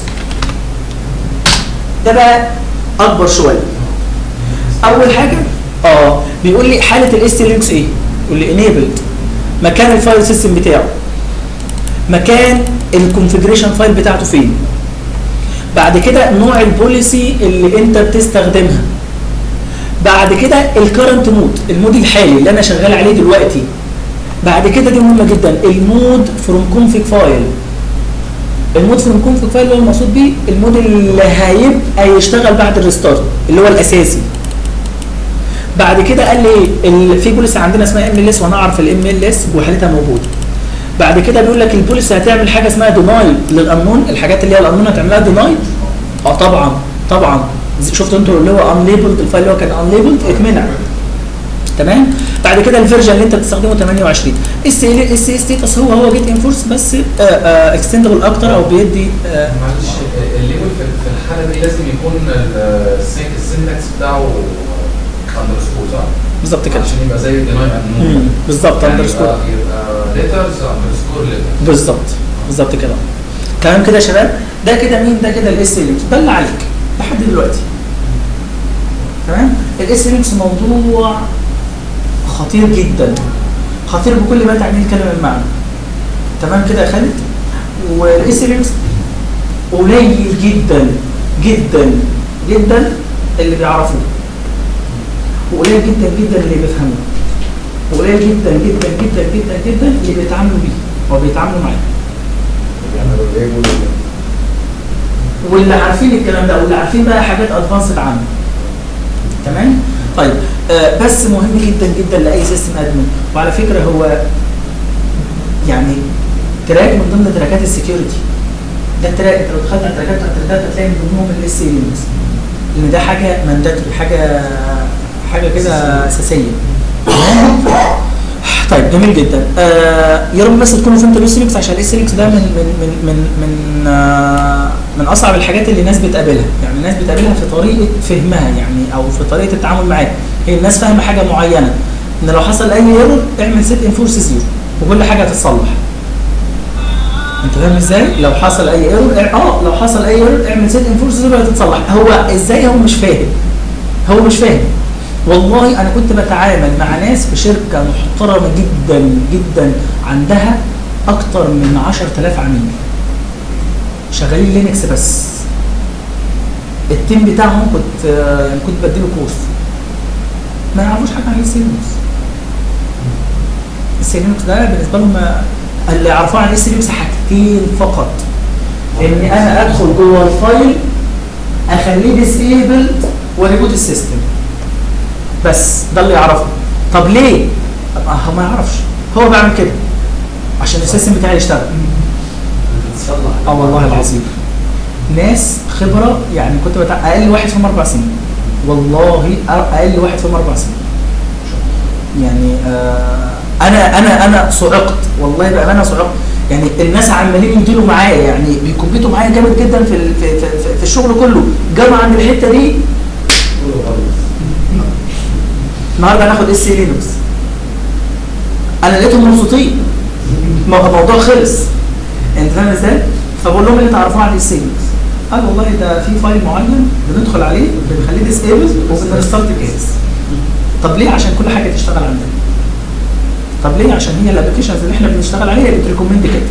ده بقى اكبر شويه اول حاجه اه بيقول لي حاله الاس لينكس ايه يقول لي انيبلد مكان الفايل سيستم بتاعه مكان الكونفجريشن فايل بتاعته فين بعد كده نوع البوليسي اللي انت بتستخدمها بعد كده الكرنت مود المود الحالي اللي انا شغال عليه دلوقتي بعد كده دي مهمه جدا المود فروم كونفيج فايل المود فروم كونفيج فايل اللي هو المقصود بيه المود اللي هيبقى يشتغل بعد الريستارت اللي هو الاساسي بعد كده قال لي ال- في بوليسي عندنا اسمها ام ال اس وانا اعرف الام ال اس وحالتها موجوده بعد كده بيقول لك البوليسي هتعمل حاجه اسمها ديناي للانون الحاجات اللي هي الانون هتعملها ديناي اه طبعا طبعا شفتوا انتوا اللي هو انليبلد الفايل اللي هو كان انليبلد اتمنع تمام بعد كده الفيرجن اللي انت بتستخدمه 28 اس اس اس ستيتس هو هو جيت انفورس بس اكستندبل اكتر او بيدي آه، معلش الليبل في في الحاله دي لازم يكون السنتكس بتاعه اندرسكور صح؟ بالظبط كده عشان يبقى زي ديناي مم، انون بالظبط اندرسكور يبقى ليترز اندرسكور ليترز بالظبط بالظبط كده تمام كده يا شباب ده كده مين ده كده الاس لينكس ده اللي عليك لحد دلوقتي تمام الاس لينكس موضوع خطير جدا خطير بكل ما تعنيه الكلمه المعنى تمام كده يا خالد والاس لينكس قليل جدا جدا جدا اللي بيعرفوه وقليل جدا جدا اللي بيفهموه وقليل جدا جدا جدا جدا جدا اللي بيتعاملوا بيه وبيتعاملوا معاه بيعملوا ليبل واللي عارفين الكلام ده واللي عارفين بقى حاجات ادفانسد عنه تمام طيب آه بس مهم جدا جدا لاي سيستم ادمن وعلى فكره هو يعني تراك من ضمن تراكات السكيورتي ده التراك انت لو دخلت على التراكات بتاعت التراكات هتلاقي من ضمنهم الاس سي لينكس لان ده حاجه مانداتوري حاجه حاجه كده اساسيه تمام؟ طيب جميل جدا آه يا رب بس تكونوا فهمتوا الاس لينكس عشان الاس لينكس ده من من من من من, آه من اصعب الحاجات اللي الناس بتقابلها يعني الناس بتقابلها في طريقه فهمها يعني او في طريقه التعامل معاه هي الناس فاهمه حاجه معينه ان لو حصل اي ايرور اعمل سيت انفورس زيرو وكل حاجه هتتصلح انت فاهم ازاي؟ لو حصل اي ايرور اه لو حصل اي ايرور اعمل سيت انفورس زيرو هتتصلح هو ازاي هو مش فاهم هو مش فاهم والله انا كنت بتعامل مع ناس في شركه محترمه جدا جدا عندها اكتر من 10000 عميل شغالين لينكس بس التيم بتاعهم كنت آه، يعني كنت بديله كورس ما يعرفوش حاجه عن الاس لينكس الاس لينكس ده بالنسبه لهم آه، اللي يعرفوه عن الاس لينكس حاجتين فقط ان انا ادخل جوه الفايل اخليه ديسيبل وريبوت السيستم بس ده اللي يعرفه طب ليه؟ طب هو ما يعرفش هو بيعمل كده عشان السيستم بتاعي يشتغل بتصلح اه والله العظيم ناس خبره يعني كنت بتاع اقل واحد فيهم اربع سنين والله اقل واحد فيهم اربع سنين يعني آه انا انا انا صعقت والله بامانه صعقت يعني الناس عمالين يديروا معايا يعني بيكمبيتوا معايا جامد جدا في ال- في, في, في, في الشغل كله جمع عند الحته دي النهارده هناخد اس سي لينكس انا لقيتهم مبسوطين ما هو الموضوع خلص انت فاهم ازاي؟ فبقول لهم اللي تعرفوه عن الاس سي لينكس قال والله ده في فايل معين بندخل عليه بنخليه ديسيبل وبنرستارت الجهاز طب ليه؟ عشان كل حاجه تشتغل عندنا طب ليه؟ عشان هي الابلكيشنز اللي احنا بنشتغل عليها بتريكومند كده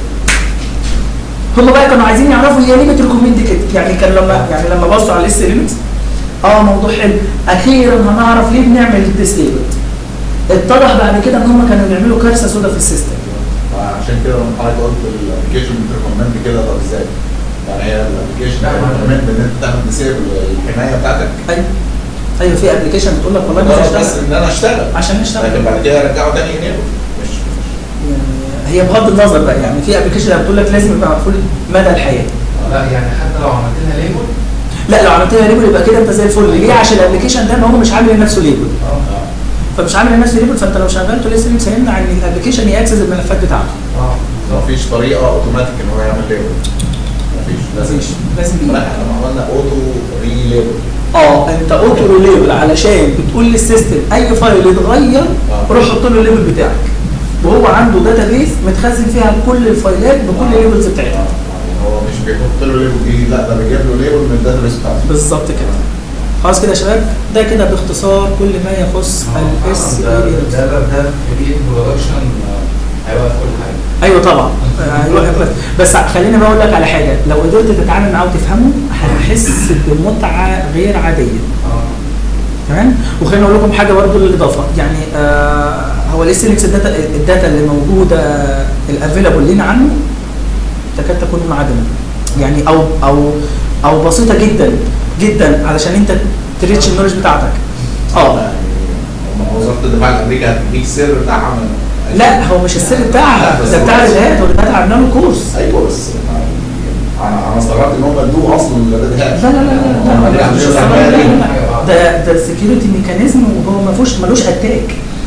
هم بقى كانوا عايزين يعرفوا هي ليه بتريكومند كده يعني كان لما يعني لما بصوا على الاس لينكس اه موضوع حلو اخيرا هنعرف ليه بنعمل الديسيبل اتضح بعد كده ان هم كانوا بيعملوا كارثه سودا في السيستم عشان كده لما حضرتك قلت الابلكيشن بتريكومند كده طب ازاي؟ يعني هي الابلكيشن لا، ما- بتريكومند ان انت تعمل ديسيبل الحمايه بتاعتك ايوه ايوه في ابلكيشن بتقول لك والله مش مجرد بس هشتغل ان انا اشتغل عشان نشتغل لكن بعد كده ارجعه تاني ينام مش يعني هي بغض النظر بقى يعني في ابلكيشن بتقول لك لازم يبقى مقفول مدى الحياه لا يعني حتى لو عملت لها ليبل لا لو عملت لها ليبل يبقى كده انت زي الفل ليه عشان الابلكيشن ده ما هو مش عامل لنفسه ليبل اه فمش عامل لنفسه ليبل فانت لو شغلته لسه لينكس هيمنع ان الابلكيشن ياكسس الملفات بتاعته اه بالظبط. مفيش طريقه اوتوماتيك ان هو يعمل ليبل مفيش لازم مفيش لازم لا يبقى احنا عملنا اوتو ري ليبل اه انت اوتو ليبل علشان بتقول للسيستم اي فايل يتغير آه. روح حط له الليبل بتاعك وهو عنده داتابيس متخزن فيها كل الفايلات بكل الليبلز بتاعتها هو مش بيحط له ليبل جديد لا ده بيجيب له ليبل من الداتابيس بتاعته بالظبط كده خلاص كده يا شباب ده كده باختصار كل ما يخص الاس ده ده ده ده في برودكشن هيوقف كل حاجه ايوه طبعا ايوه بس بس خليني بقول لك على حاجه لو قدرت تتعامل معاه وتفهمه هتحس بمتعه غير عاديه اه تمام وخليني اقول لكم حاجه برضه للاضافه يعني آه هو الاس لينكس الداتا الداتا اللي موجوده الافيلابل لنا عنه تكاد تكون منعدمه يعني او او او بسيطه جدا جدا علشان انت تريتش النولج بتاعتك اه يعني هم وزاره الدفاع الامريكي هتديك السر بتاعها من لا هو مش السر بتاعها لا، بس ده بتاع هو- الهات والهات عملنا له كورس ايوه بس انا انا استغربت ان هم ادوه اصلا للريد هات لا لا لا لا هم لا ليه مش عندهم السبب، العملية لا، دي؟ لا، لا. ده ده سكيورتي ميكانيزم وهو ما فيهوش ملوش اتاك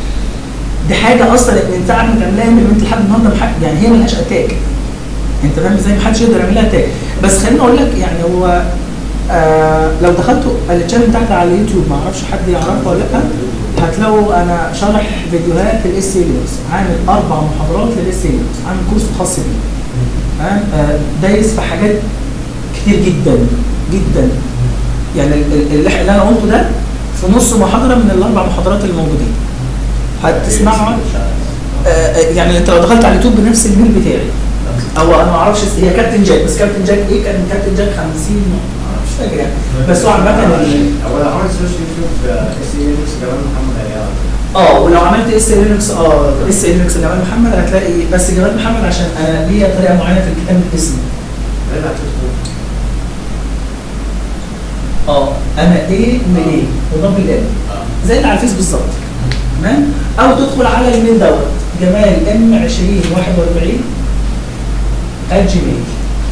دي حاجه اصلا من ساعه ما تعملها امبلمنت لحد النهارده محد- يعني هي ملهاش اتاك انت فاهم ازاي محدش يقدر يعمل لها اتاك بس خليني اقول لك يعني هو آه لو دخلتوا الشانل بتاعتي على اليوتيوب ما اعرفش حد يعرفها ولا لا هتلاقوا انا شارح فيديوهات للاس سي لينكس عامل اربع محاضرات للاس سي لينكس عامل كورس خاص بيه تمام آه دايس في حاجات كتير جدا جدا يعني ال- ال- اللي اللي انا قلته ده في نص محاضره من الاربع محاضرات اللي موجودين هتسمعها آه، آه، يعني انت لو دخلت على اليوتيوب بنفس الميل بتاعي او انا ما اعرفش اس- هي كابتن جاك بس كابتن جاك ايه كان كابتن جاك 50 ما اعرفش فاكر يعني بس هو عامه ال- هو لو عملت سيرش يوتيوب اس اي لينكس جمال محمد هيعرف اه ولو عملت اس لينكس اه اس لينكس جمال محمد هتلاقي بس جمال محمد عشان انا ليا طريقه معينه في الكتاب من اسمي ده اللي هتكتبه اه انا ايه مليه وضم الاب زي اللي على الفيس بالظبط تمام او تدخل على الميل دوت جمال ام 2041 جيميل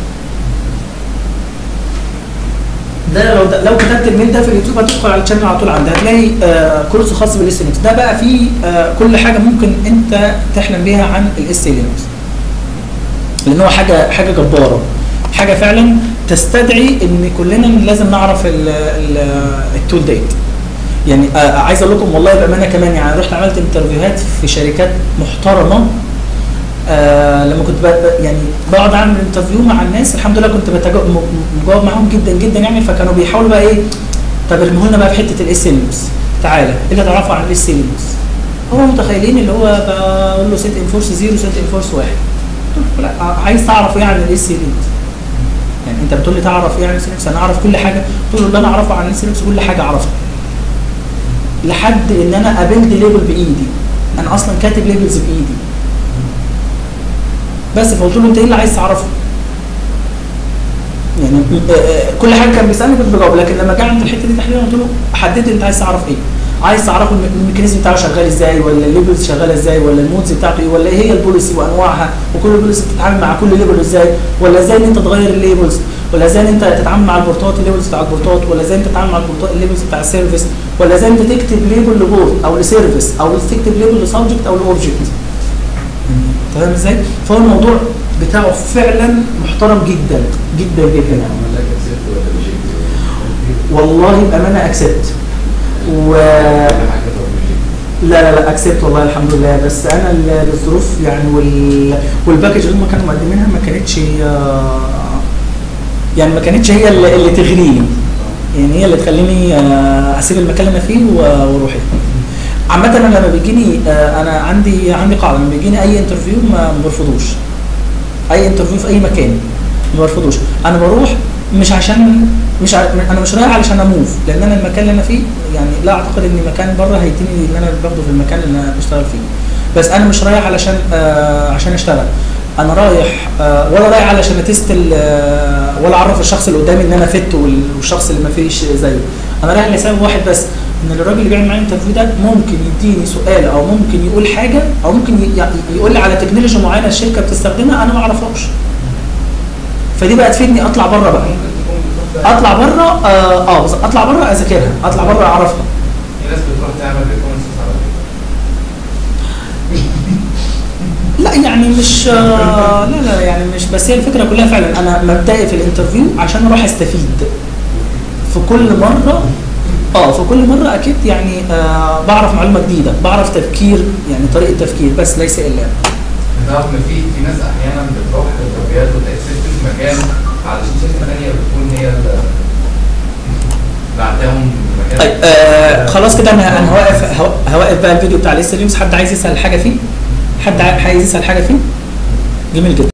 ده لو لو كتبت الميل ده في اليوتيوب هتدخل على الشانل على طول عندي هتلاقي آه كورس خاص بالاس لينكس ده بقى فيه آه كل حاجه ممكن انت تحلم بيها عن الاس لينكس لان هو حاجه حاجه جباره حاجه فعلا تستدعي ان كلنا لازم نعرف ال- ال- التول ديت يعني آه عايز اقول لكم والله بامانه كمان يعني رحت عملت انترفيوهات في شركات محترمه آه لما كنت ب- يعني بقعد اعمل انترفيو مع الناس الحمد لله كنت بتجاوب م- مجاوب معاهم جدا جدا يعني فكانوا بيحاولوا بقى ايه طب ارموا لنا بقى في حته الاس لينكس تعالى ايه اللي تعرفوا عن الاس لينكس هم متخيلين اللي هو بقول له سيت انفورس زيرو سيت انفورس واحد قلت له لا عايز تعرف ايه عن الاس لينكس يعني انت بتقول لي تعرف ايه عن الاس لينكس انا اعرف كل حاجه قلت له اللي انا اعرفه عن الاس لينكس كل حاجه اعرفها لحد ان انا قابلت ليبل بايدي انا اصلا كاتب ليبلز بايدي بس فقلت له انت ايه اللي عايز تعرفه؟ يعني آه، آه، كل حاجه كان بيسالني كنت بجاوب لكن لما جه عند الحته دي تحديدا قلت له حدد انت عايز تعرف ايه؟ عايز تعرف الم- الميكانيزم بتاعه شغال ازاي ولا الليبلز شغاله ازاي ولا المودز بتاعته ايه ولا ايه هي البوليسي وانواعها وكل بوليسي بتتعامل مع كل ليبل ازاي ولا ازاي ان انت تغير الليبلز ولا ازاي ان انت تتعامل مع البورتات الليبلز بتاع البورتات ولا ازاي انت تتعامل مع البورتات الليبلز بتاع السيرفيس ولا ازاي انت تكتب ليبل لبورت او لسيرفيس او تكتب ليبل لسبجكت او لاوبجكت تمام ازاي؟ فهو الموضوع بتاعه فعلا محترم جدا جدا جدا يعني عمل لك اكسبت ولا ريجكت والله بامانه اكسبت و حاجه طب reject. لا لا لا اكسبت والله الحمد لله بس انا ال- الظروف يعني وال... والباكج اللي هم كانوا مقدمينها ما كانتش آه، يعني ما كانتش هي اللي, اللي تغريني يعني هي اللي تخليني آه، اسيب المكان اللي انا فيه و- واروح عامة انا لما بيجيني آه، انا عندي عندي قاعدة لما بيجيني اي انترفيو ما ما برفضوش اي انترفيو في اي مكان ما برفضوش انا بروح مش عشان مش ع... انا مش رايح علشان اموف لان انا المكان اللي انا فيه يعني لا اعتقد ان مكان بره هيديني اللي انا باخده في المكان اللي انا بشتغل فيه بس انا مش رايح علشان آه عشان اشتغل انا رايح آه ولا رايح علشان اتست ال- آه، ولا اعرف الشخص اللي قدامي ان انا فت وال- والشخص اللي ما فيش زيه انا رايح لسبب واحد بس ان الراجل اللي بيعمل معايا انترفيو ده ممكن يديني سؤال او ممكن يقول حاجه او ممكن ي- ي- يقول لي على تكنولوجيا معينه الشركه بتستخدمها انا ما اعرفهاش فدي بقى تفيدني اطلع بره بقى ممكن تكون بتروح بقى- اطلع بره اه, آه بس اطلع بره اذاكرها اطلع بره اعرفها في ناس بتروح تعمل ريكونسس على فكره لا يعني مش آه لا لا يعني مش بس هي الفكره كلها فعلا انا مبدئي في الانترفيو عشان اروح استفيد في كل مره اه في كل مره اكيد يعني آه بعرف معلومه جديده بعرف تفكير يعني طريقه تفكير بس ليس الا تعرف ان في في ناس احيانا بتروح انترفيوهات وتأكسبت في مكان علشان شركه ثانيه بتكون هي اللي بعتهم مكان طيب آه خلاص كده انا انا هوقف هو- هوقف بقى الفيديو بتاع الاس حد عايز يسال حاجه فيه حد عايز يسال حاجه فيه جميل جدا